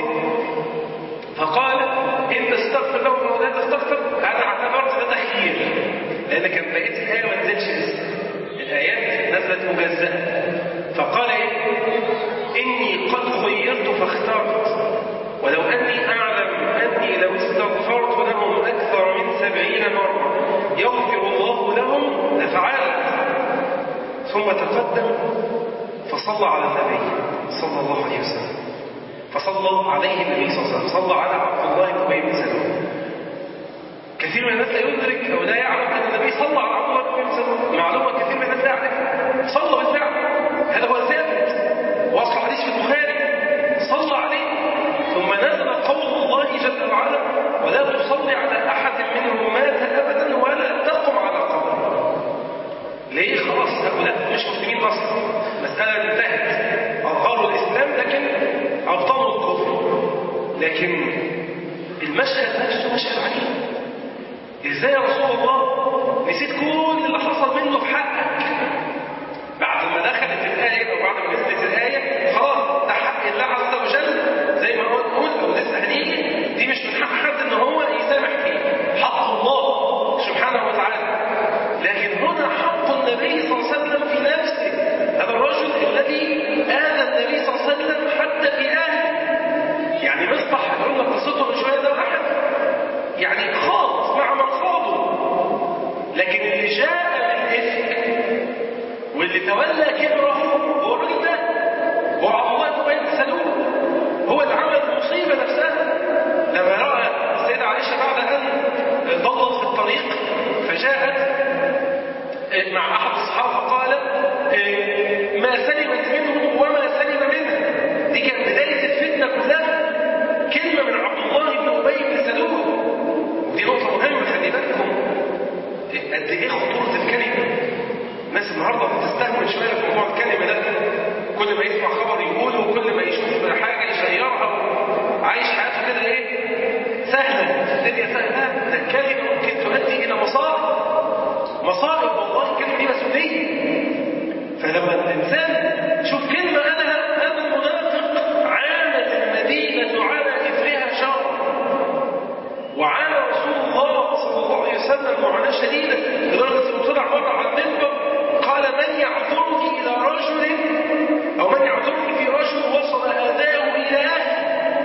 فقال إن تستغفر لهم أو لا تستغفر أنا اعتبرت ده تخيير لأن كان بقية الآية ما نزلتش لسه الآيات نزلت مجزأة فقال إيه إني قد خيرت فاخترت ولو أني أعلم أني لو استغفرت لهم أكثر من سبعين مرة يغفر الله لهم لفعلت ثم تقدم فصلى على النبي صلى الله عليه وسلم فصلى عليه النبي صلى الله عليه وسلم صلى على عبد الله بن ابي بن سلول كثير من الناس لا يدرك او لا يعلم ان النبي صلى على عبد الله بن ابي بن سلول معلومه كثير من الناس لا يعرفها صلى بالفعل هذا هو ثابت واصل حديث في البخاري صلى عليه ثم نزل قول الله جل وعلا ولا تصلي على احد منهم مات ابدا ولا تقم على قبره ليه خلاص هؤلاء مش مسلمين اصلا مساله انتهت اظهروا الاسلام لكن ابطلوا الكفر لكن المشهد نفسه مشهد عجيب ازاي يا رسول الله نسيت كل اللي حصل منه في حقك بعد ما دخلت الآية أو بعد ما نزلت الآية خلاص ده حق الله عز وجل زي ما هو نقول أو لسه هنيجي دي مش من حق حد إن هو يسامح فيه حق الله سبحانه وتعالى لكن هنا حق النبي صلى الله عليه وسلم في نفسه هذا الرجل الذي آذى النبي صلى الله عليه وسلم حتى في أهله يعني مصطح قلنا قصته من شوية ده واحد يعني خاض مع من خاضوا لكن اللي جاء بالإفك واللي تولى كبره هو الراجل ده هو عبد الله بن ابي سلول هو اللي عمل المصيبه نفسها لما راى السيده عائشه بعد ان ضلت في الطريق فجاءت مع احد الصحابه قال ما سلمت منه وما سلم منها دي كانت بدايه الفتنه كلها كلمه من عبد الله بن ابي بن سلول ودي نقطه مهمه خلي بالكم قد ايه خطوره الكلمه الناس النهارده بتستهون شويه في موضوع الكلمه ده كل ما يسمع خبر يقوله وكل ما يشوف حاجه يشيرها عايش حياته كده ايه سهله الدنيا سهله ده الكلمه ممكن تؤدي الى مصائب مصائب والله الكلمه دي مسؤوليه فلما الانسان شوف كلمه قالها هذا المنافق عانت المدينه على اثرها شر وعانى رسول الله صلى الله عليه وسلم معاناه شديده لدرجه انه طلع مره على المنبر قال من يعذرني إلى رجل أو من يعذرني في رجل وصل أذاه إلى أهلي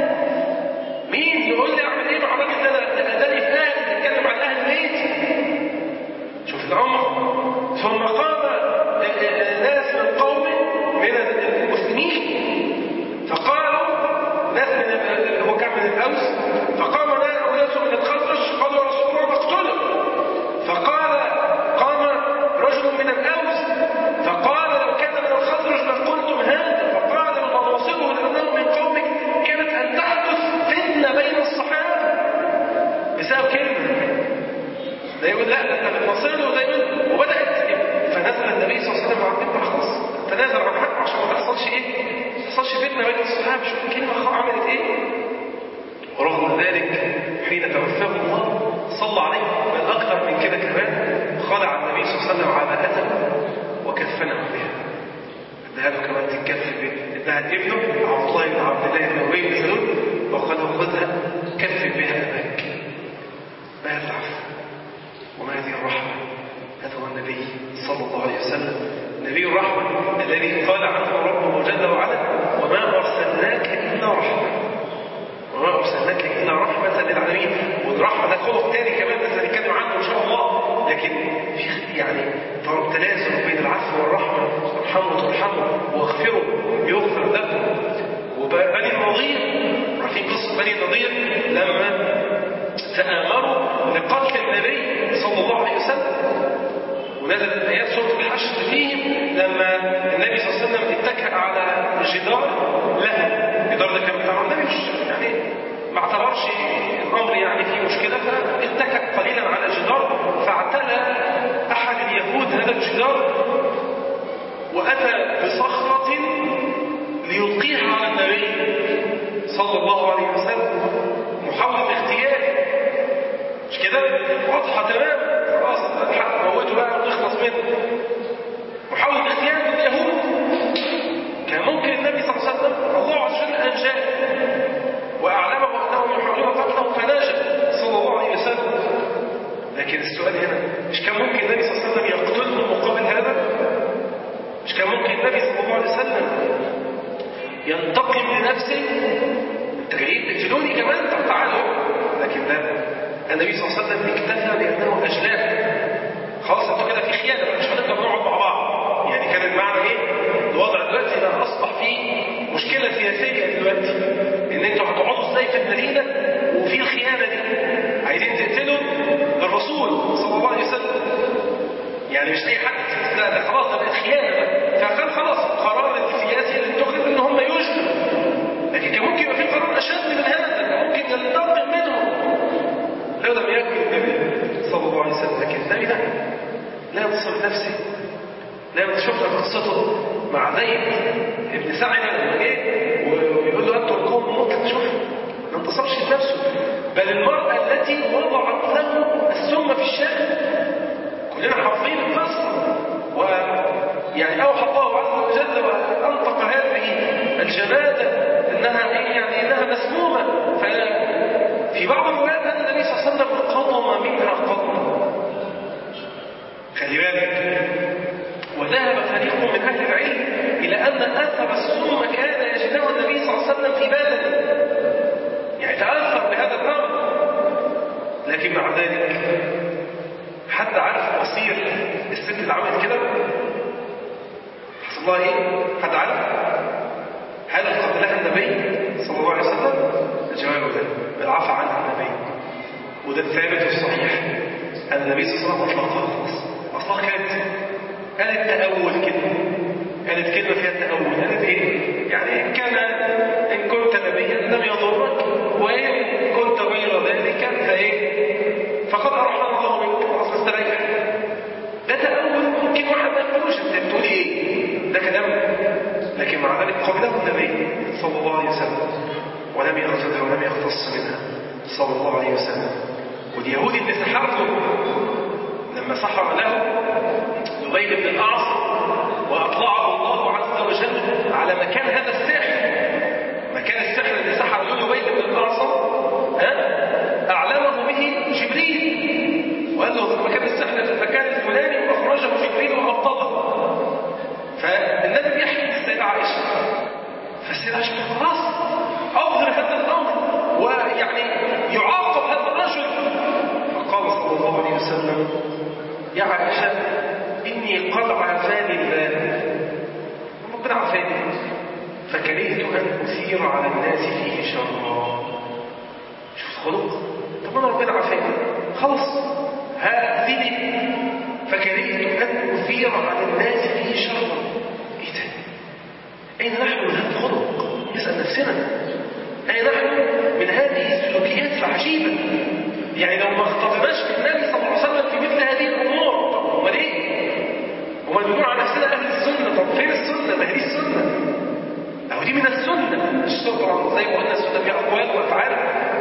مين يقول لي أعمل إيه مع الراجل ده ده أذاني في أهلي بيتكلم عن أهل بيتي شوف الأمر ثم قام ناس من قومه من المسلمين فقالوا ناس من هو كان من الأوس فقام ناس من الخزرج قالوا يا رسول الله نقتله فقال قام رجل من الأوس فقال لو كان من الخزرج لقلتم هذا فقال المناصبه لأنه من قومك كانت أن تحدث فتنة بين الصحابة بسبب كلمة ده يقول لا ده انت بتناصر له دايما وبدأت فنزل النبي صلى الله عليه وسلم على المنبر خلاص تنازل عن حقه عشان ما تحصلش ايه؟ ما تحصلش فتنة بين الصحابة شوف الكلمة عملت ايه؟ ورغم ذلك حين توفاه الله صلى عليه بل أكثر من كده كمان خلع النبي صلى الله عليه وسلم عباءته وكفنه بها ادها له كمان تتكفل بها ادها ابنه عبد الله بن عبد الله بن ابي بن سلول وقال له خذها كفل بها اباك ما هذا العفو وما هذه الرحمه هذا هو النبي صلى الله عليه وسلم نبي الرحمه جدار له الجدار ده كان بتاع النبي مش يعني ما اعتبرش الامر يعني فيه مشكله فاتكى قليلا على الجدار فاعتلى احد اليهود هذا الجدار واتى بصخره ليلقيها على النبي صلى الله عليه وسلم محاوله اغتيال مش كده واضحه تماما خلاص الحق موته بقى ونخلص منه محاوله اغتيال اليهود كان ممكن النبي صلى الله عليه وسلم الله عز وجل انجاه واعلمه انهم يحاولون قتله فنجا صلى الله عليه وسلم لكن السؤال هنا مش كان ممكن النبي صلى الله عليه وسلم يقتله مقابل هذا مش كان ممكن النبي صلى الله عليه وسلم ينتقم لنفسه انت جايين تقتلوني كمان طب تعالوا لكن لا النبي صلى الله عليه وسلم اكتفى بانه اجلاه خلاص انتوا كده في خيانه مش هنقدر نقعد مع بعض يعني كان المعنى ايه الوضع دلوقتي بقى اصبح فيه مشكله سياسيه دلوقتي ان انتوا هتقعدوا ازاي في المدينه وفي الخيانه دي عايزين تقتلوا الرسول صلى الله عليه وسلم يعني مش اي حد لا ده خلاص ده بقت خيانه بقى فكان خلاص القرار السياسي اللي اتخذ ان هم يجنوا لكن كان ممكن يبقى في قرار اشد من هذا كان ممكن ينتقم منهم لو لم يكن النبي صلى الله عليه وسلم لكن النبي ده لا ينتصر لنفسه لا شفنا قصته مع زيد ابن سعد لما جه ويقول له انتم القوم مطلق شوف ما انتصرش لنفسه بل المرأة التي وضعت له السم في الشام كلنا حافظين القصة ويعني أوحى الله عز وجل وأنطق هذه الجمادة إنها إيه يعني إنها مسمومة ففي بعض الروايات أن النبي صلى الله عليه وسلم قضم منها قضما خلي بالك وذهب فريق من أهل العلم إلى أن أثر السم كان يجده النبي صلى الله عليه وسلم في بدنه يعني تأثر بهذا الأمر لكن مع ذلك حد عارف مصير الست اللي عملت كده حصل لها ايه حد عارف هل قتلها النبي صلى الله عليه وسلم الجواب ده بل عفى عنها النبي وده الثابت والصحيح ان النبي صلى الله عليه وسلم اطلقها خلاص اصلها كانت قالت تأول كده قالت كلمة فيها تأول قالت ايه يعني إن كان إن كنت نبيا لم يضرك وإن كنت غير ذلك فإيه فقد أرحم الله منك خلاص استريح ده تأول ممكن واحد ما يقولوش انت بتقول ايه ده كلام لكن مع ذلك قبله النبي صلى الله عليه وسلم ولم يقتلها ولم يقتص منها صلى الله عليه وسلم واليهودي اللي سحر له لما سحر له زبير بن الأعصر وأطلعه الله عز وجل على مكان هذا السحر مكان السحر اللي سحر له زبير بن الأعصر أعلمه به جبريل وقال له مكان السحر في المكان الفلاني وأخرجه جبريل وأبطله فالنبي بيحكي للسيدة عائشة فالسيدة عائشة خلاص أظهر هذا الأمر ويعني يعاقب هذا الرجل فقال صلى الله عليه وسلم يا عائشة إني قد عافاني الله ربنا عافاني فكرهت أن أثير على الناس فيه شرا شوف الخلق طب أنا ربنا عافاني خلاص هأذني فكرهت أن أثير على الناس فيه شرا إيه ده؟ أين نحن من هذا الخلق؟ نسأل نفسنا أين نحن من هذه السلوكيات العجيبة؟ يعني لو ما اختطناش بالنبي صلى الله عليه وسلم في مثل هذه الأمور طب أمال إيه؟ أمال بنقول على نفسنا أهل السنة طب فين السنة؟ ما هي دي السنة أهو دي من السنة السنة طبعا زي ما قلنا السنة فيها أقوال وأفعال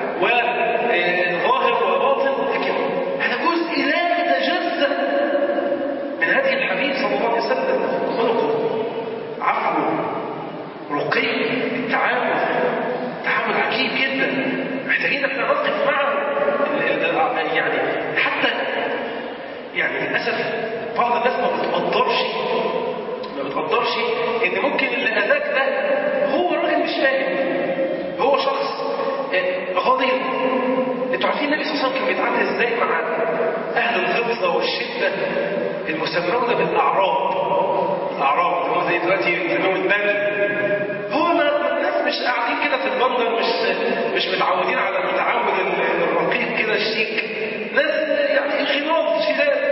وظاهر وباطن لكن هذا جزء لا يتجزأ من هذه الحبيب صلى الله عليه وسلم خلقه عفوه رقي التعامل تعامل عجيب جدا محتاجين احنا نقف معه يعني حتى يعني للاسف بعض الناس ما بتقدرش ما بتقدرش ان ممكن اللي اذاك ده هو راجل مش فاهم هو شخص غضير انتوا عارفين النبي صلى الله عليه وسلم كان بيتعامل ازاي مع اهل الغلظه والشده المسمونه بالاعراب الاعراب اللي هو زي دلوقتي بيسموهم البدو هو ما الناس مش قاعدين كده في البندر مش مش متعودين على التعامل الرقيق كده الشيك ناس يعني انخراط شداد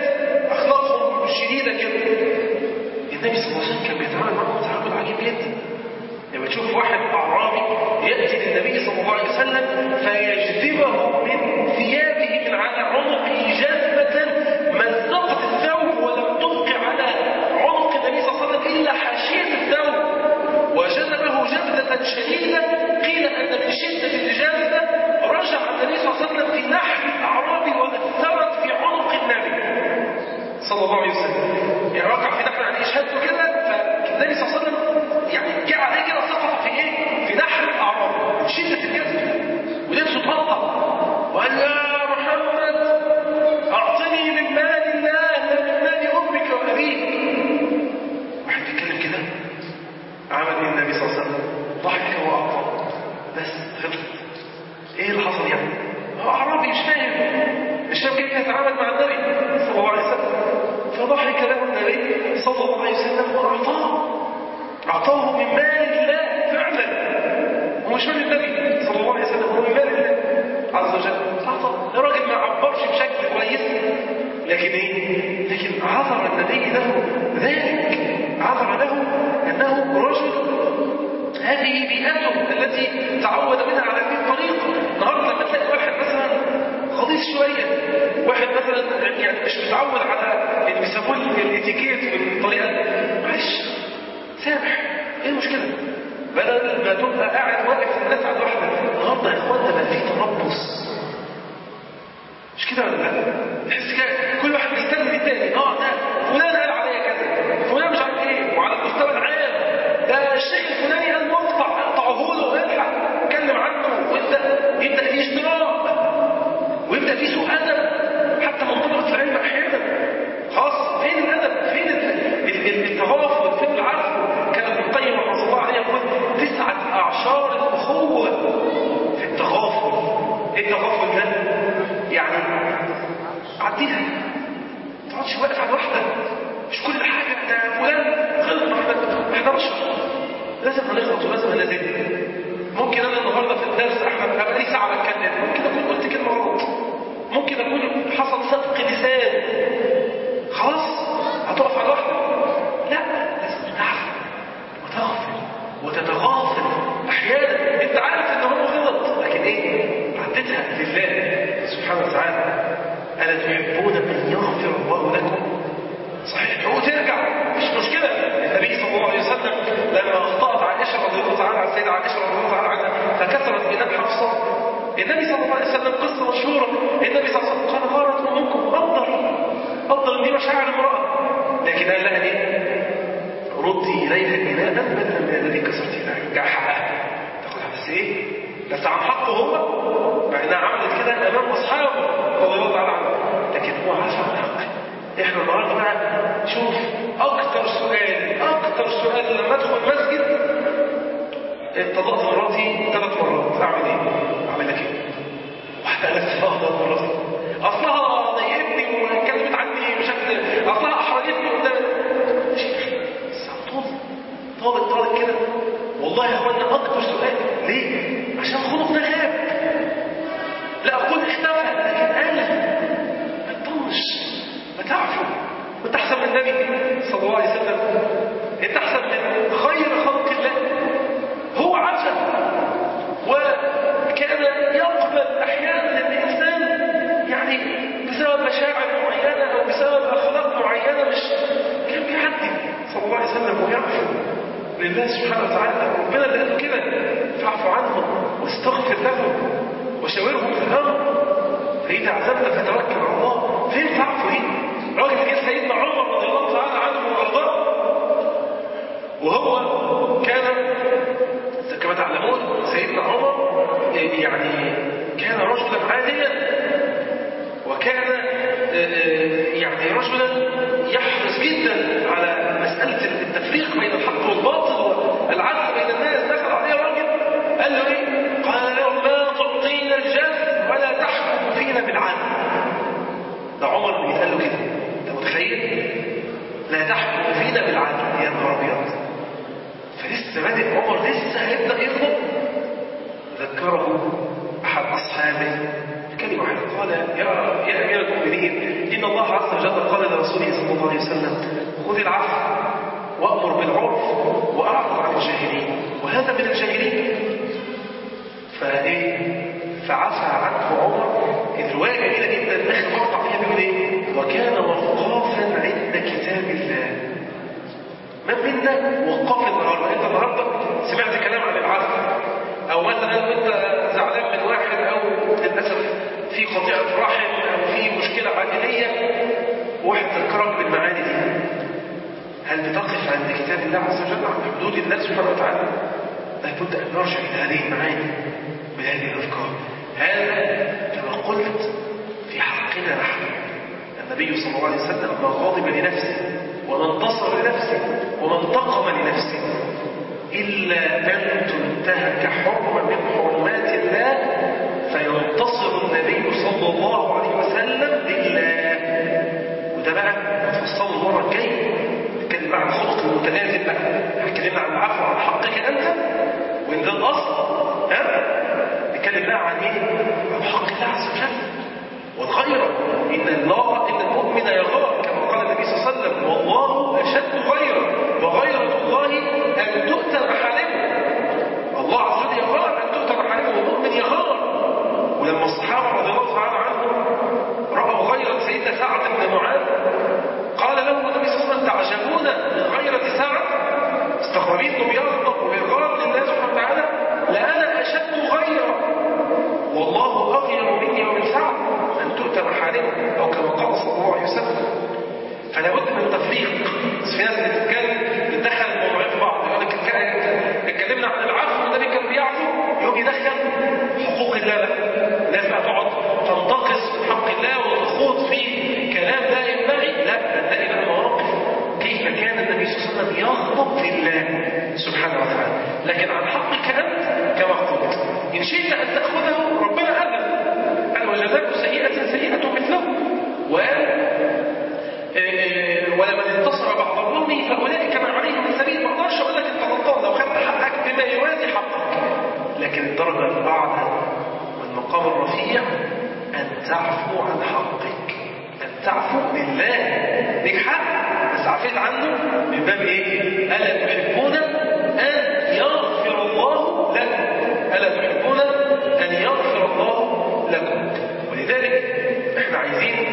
اخلاقهم شديده كده النبي صلى الله عليه وسلم كان بيتعامل معهم تعامل عجيب جدا لما صلى الله عليه وسلم يعني وقع في نحر عليه شهادته كده فالنبي صلى الله عليه وسلم يعني جه عليه كده سقط في ايه؟ في نحر الاعراب من شده الجذب ولبسه اتقطع وقال يا محمد اعطني من مال الله لا من مال امك وابيك واحد بيتكلم كده عمل ايه النبي صلى الله عليه وسلم؟ ضحك واعطى بس خلصت ايه اللي حصل يعني؟ هو اعرابي مش فاهم مش فاهم كيف يتعامل مع النبي صلى الله عليه وسلم فضحك له النبي صلى الله عليه وسلم واعطاه اعطاه من مال الله فعلا هو مش مال النبي صلى الله عليه وسلم هو من مال الله عز وجل اعطاه الراجل ما عبرش بشكل كويس لكن ايه؟ لكن عذر النبي له ذلك عذر له انه رجل هذه بيئته التي تعود منها على هذه الطريقه النهارده لما تلاقي واحد مثلا غليظ شويه واحد مثلا يعني مش متعود على اللي بيسموه الاتيكيت والطريقه معلش سامح ايه المشكله؟ بدل ما تبقى قاعد واقف الناس على واحده النهارده يا اخوانا بقى في تربص مش كده ولا لا؟ تحس كده كل واحد بيستلم التاني اه ده فلان قال عليا كذا فلان مش عارف ايه وعلى المستوى العام ده الشيخ الفلاني قال مقطع اقطعه له الحق اتكلم عنه ويبدا يبدا فيه اشتراك ويبدا فيه سوء ادب حتى من طلبه العلم احيانا خلاص فين الادب فين التغافل فين العفو كان ابن القيم رحمه الله عليه يقول تسعه اعشار الاخوه في التغافل ايه التغافل ده يعني عديها ما تقعدش واقف على واحده مش كل حاجه ده فلان غلط ما احنا ما احنا بشر لازم هنغلط ولازم هنزل ممكن انا النهارده في الدرس احمد ابقى لي ساعه بتكلم ممكن اكون قلت كلمه غلط ممكن اكون حصل سبق لسان خلاص هتقف على واحده لا لازم تعفو وتغفر وتتغافل احيانا انت عارف ان هو غلط لكن ايه عدتها لله سبحانه وتعالى الا تحبون ان يغفر الله لكم صحيح هو ترجع مش مشكلة النبي صلى الله عليه وسلم لما اخطأت عائشة رضي الله تعالى عن السيدة عائشة رضي الله تعالى عنها فكسرت بناء حفصة النبي صلى الله عليه وسلم قصة مشهورة النبي صلى الله عليه وسلم قال غارت أمكم أفضل أفضل دي مشاعر امرأة لكن قال لها ايه ردي إليها الإناء بدلا من الذي كسرتي له رجع حقها تاخدها بس ايه بس عن حقه هو مع انها عملت كده امام اصحابه رضي الله تعالى عنه لكن هو عفى عن حقه احنا النهارده بقى شوف اكتر سؤال اكتر سؤال لما ادخل مسجد طلقت مراتي ثلاث مرات اعمل ايه؟ اعمل لك ايه؟ واحده قالت طلقت ثلاث مرات اصلها ضايقتني واتكلمت عني بشكل اصلها احرجتني قدام طول طالب طالب كده والله يا اخوانا اكتر سؤال ليه؟ عشان خلق ده غاب لا اقول اختفى لكن قال ما تطنش ما تعفو وانت احسن من النبي صلى الله عليه وسلم انت احسن من خير خلق الله هو عفى وكان يقبل احيانا الانسان يعني بسبب مشاعر معينه او بسبب اخلاق معينه مش كان بيعدي صلى الله عليه وسلم ويعفو لله سبحانه وتعالى ربنا اللي قال له كده فاعف عنهم واستغفر لهم وشاورهم في الامر فاذا عزمت فتوكل على الله فين تعفو دي؟ راجل جه سيدنا عمر رضي الله تعالى عنه وارضاه وهو كان كما تعلمون سيدنا عمر يعني كان رجلا عاديا وكان يعني رجلا يحرص جدا على مسألة التفريق بين الحق والباطل والعدل بين الناس دخل عليه راجل قال له ايه؟ قال له لا تعطينا الجهل ولا تحكم فينا بالعدل ده عمر اللي بيتقال له كده انت متخيل؟ لا تحكم فينا بالعدل يا نهار ابيض فلسه بادئ عمر لسه هيبدا يغضب ذكره احد اصحابه بكلمه واحده قال يا يا امير المؤمنين ان الله عز وجل قال لرسوله صلى الله عليه وسلم خذ العفو وامر بالعرف واعرض عن الجاهلين وهذا من الجاهلين فايه فعفى عنه عمر الروايه جميله جدا اخر مقطع فيها بيقول ايه وكان وقافا عند كتاب الله من منا وقاف النهارده انت النهارده سمعت كلام عن العفو او مثلا انت زعلان من واحد او للاسف في قطيعه رحم او في مشكله عائليه واحد فكرك بالمعاني دي هل بتقف عند كتاب الله عز وجل عند حدود الله سبحانه وتعالى لابد أن نرجع إلى هذه المعاني بهذه الأفكار هذا كما قلت في حقنا نحن النبي صلى الله عليه وسلم ما غضب لنفسه وما انتصر لنفسه وما انتقم لنفسه إلا أن تنتهك حرمة من حرمات الله فينتصر النبي صلى الله عليه وسلم لله وده بقى هتفصله المرة الجاية نتكلم بقى عن خلق المتلازم بقى هنتكلم عن العفو عن حقك أنت وإن ده الأصل ها نتكلم بقى عن إيه؟ عن حق الله عز وجل والغيرة إن الله إن المؤمن يغار كما قال النبي صلى الله عليه وسلم والله أشد غيرة وغيرة الله أن تؤتى محارمه الله عز وجل يغار أن تؤتى محارمه والمؤمن يغار ولما الصحابة رضي الله تعالى عنهم رأوا غيرة سيدنا سعد بن معاذ قال لهم النبي صلى الله عليه وسلم تعجبون من غيرة سعد استغربين انه بيغضب ويغار لله سبحانه وتعالى لأنا أشد غيرة والله أغير مني ومن سعد أن تؤتى محارمه أو كما قال صلى الله عليه وسلم فلا بد من تفريق بس في ناس بتتكلم بتدخل الموضوعين في بعض يقول لك اتكلمنا عن العفو والنبي كان بيعفو يقوم يدخل حقوق الله بقى الناس بقى تقعد تنتقص من حق الله وتخوض في كلام لا ينبغي لا نلاقي بقى مواقف كيف كان النبي صلى الله عليه وسلم يغضب في الله سبحانه وتعالى لكن عن حقك انت كما قلت ان شئت ان تاخذه ربنا اذن قال وجزاك سيئه سيئه مثله وقال ولمن انتصر بعد ظلمه فاولئك ما عليهم من سبيل ما اقدرش اقول لك انت غلطان لو خدت حقك بما يوازي حقك لكن الدرجه الاعلى والمقام الرفيع ان تعفو عن حقك ان تعفو لله ليك حق بس عفيت عنه من باب ايه الا تحبون ان يغفر الله لكم الا تحبون ان يغفر الله لكم ولذلك احنا عايزين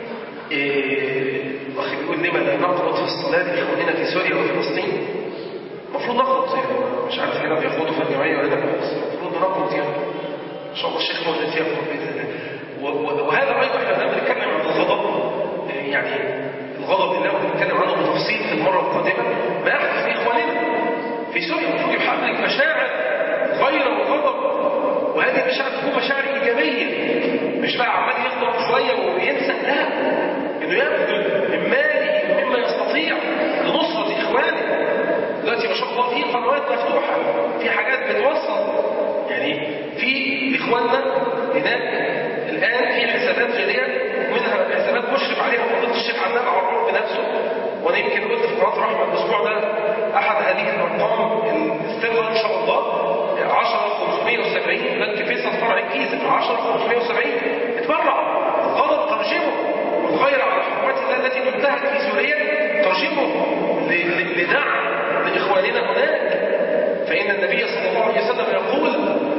إيه واخي بيقول لما لا نقرض في الصلاة لإخواننا في سوريا وفلسطين المفروض نقرض يعني مش عارف هنا بياخدوا في الجمعية ولا لا بس المفروض نقرض يعني إن شاء الله الشيخ مولد يقرض بإذن الله وهذا أيضا احنا لما بنتكلم عن الغضب يعني الغضب اللي احنا بنتكلم عنه بتفصيل في المرة القادمة ما يحدث في إخواننا في سوريا المفروض يحرك مشاعر غير وغضب وهذه المشاعر تكون مشاعر إيجابية مش بقى عمال يغضب شوية وينسى لا انه يبذل من ماله مما يستطيع لنصرة اخوانه دلوقتي ما شاء الله في قنوات مفتوحة في حاجات بتوصل يعني في اخواننا هناك الان في حسابات جارية منها حسابات مشرف عليها فضيلة الشيخ عدنان عرور بنفسه وانا يمكن قلت في قناة رحمة الاسبوع ده احد هذه الارقام الثقة ان شاء الله 10 570 بنك فيصل فرع الجيزة 10 570 اتبرع الغضب ترجمه والغير على حرمات الله التي تنتهك في سوريا ترجمه لدعم لإخواننا هناك فإن النبي صلى الله عليه وسلم يقول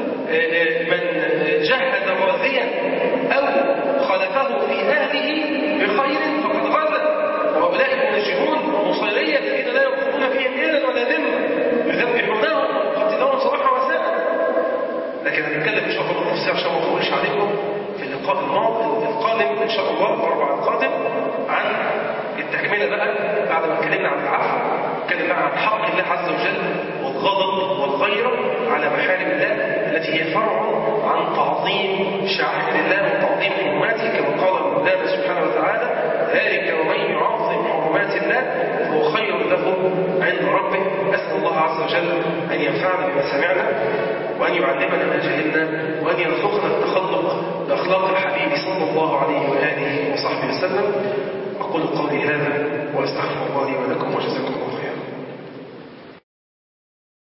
من جهد غازيا أو خلفه في أهله بخير فقد غزا وهؤلاء المنجمون والنصيرية الذين لا يقومون فيهم إلا ولا ذمة يذبحونهم ويقتلون صباحا ومساء لكن هنتكلم إن شاء الله بالتفصيل عشان ما أطولش عليكم في اللقاء الماضي القادم إن شاء الله الأربع القادم عن التكملة بقى بعد ما اتكلمنا عن العفو اتكلم بقى عن حق الله عز وجل والغضب والغيرة على محارم الله التي هي فرع عن تعظيم شعائر الله وتعظيم حرماته كما قال مولانا سبحانه وتعالى ذلك ومن يعظم حرمات الله فهو خير له عند ربه أسأل الله عز وجل أن ينفعنا بما سمعنا وأن يعلمنا ما جهلنا وأن يرزقنا التخلق بأخلاق الحبيب صلى الله عليه وآله وصحبه وسلم أقول قولي هذا وأستغفر الله لي ولكم وجزاكم الله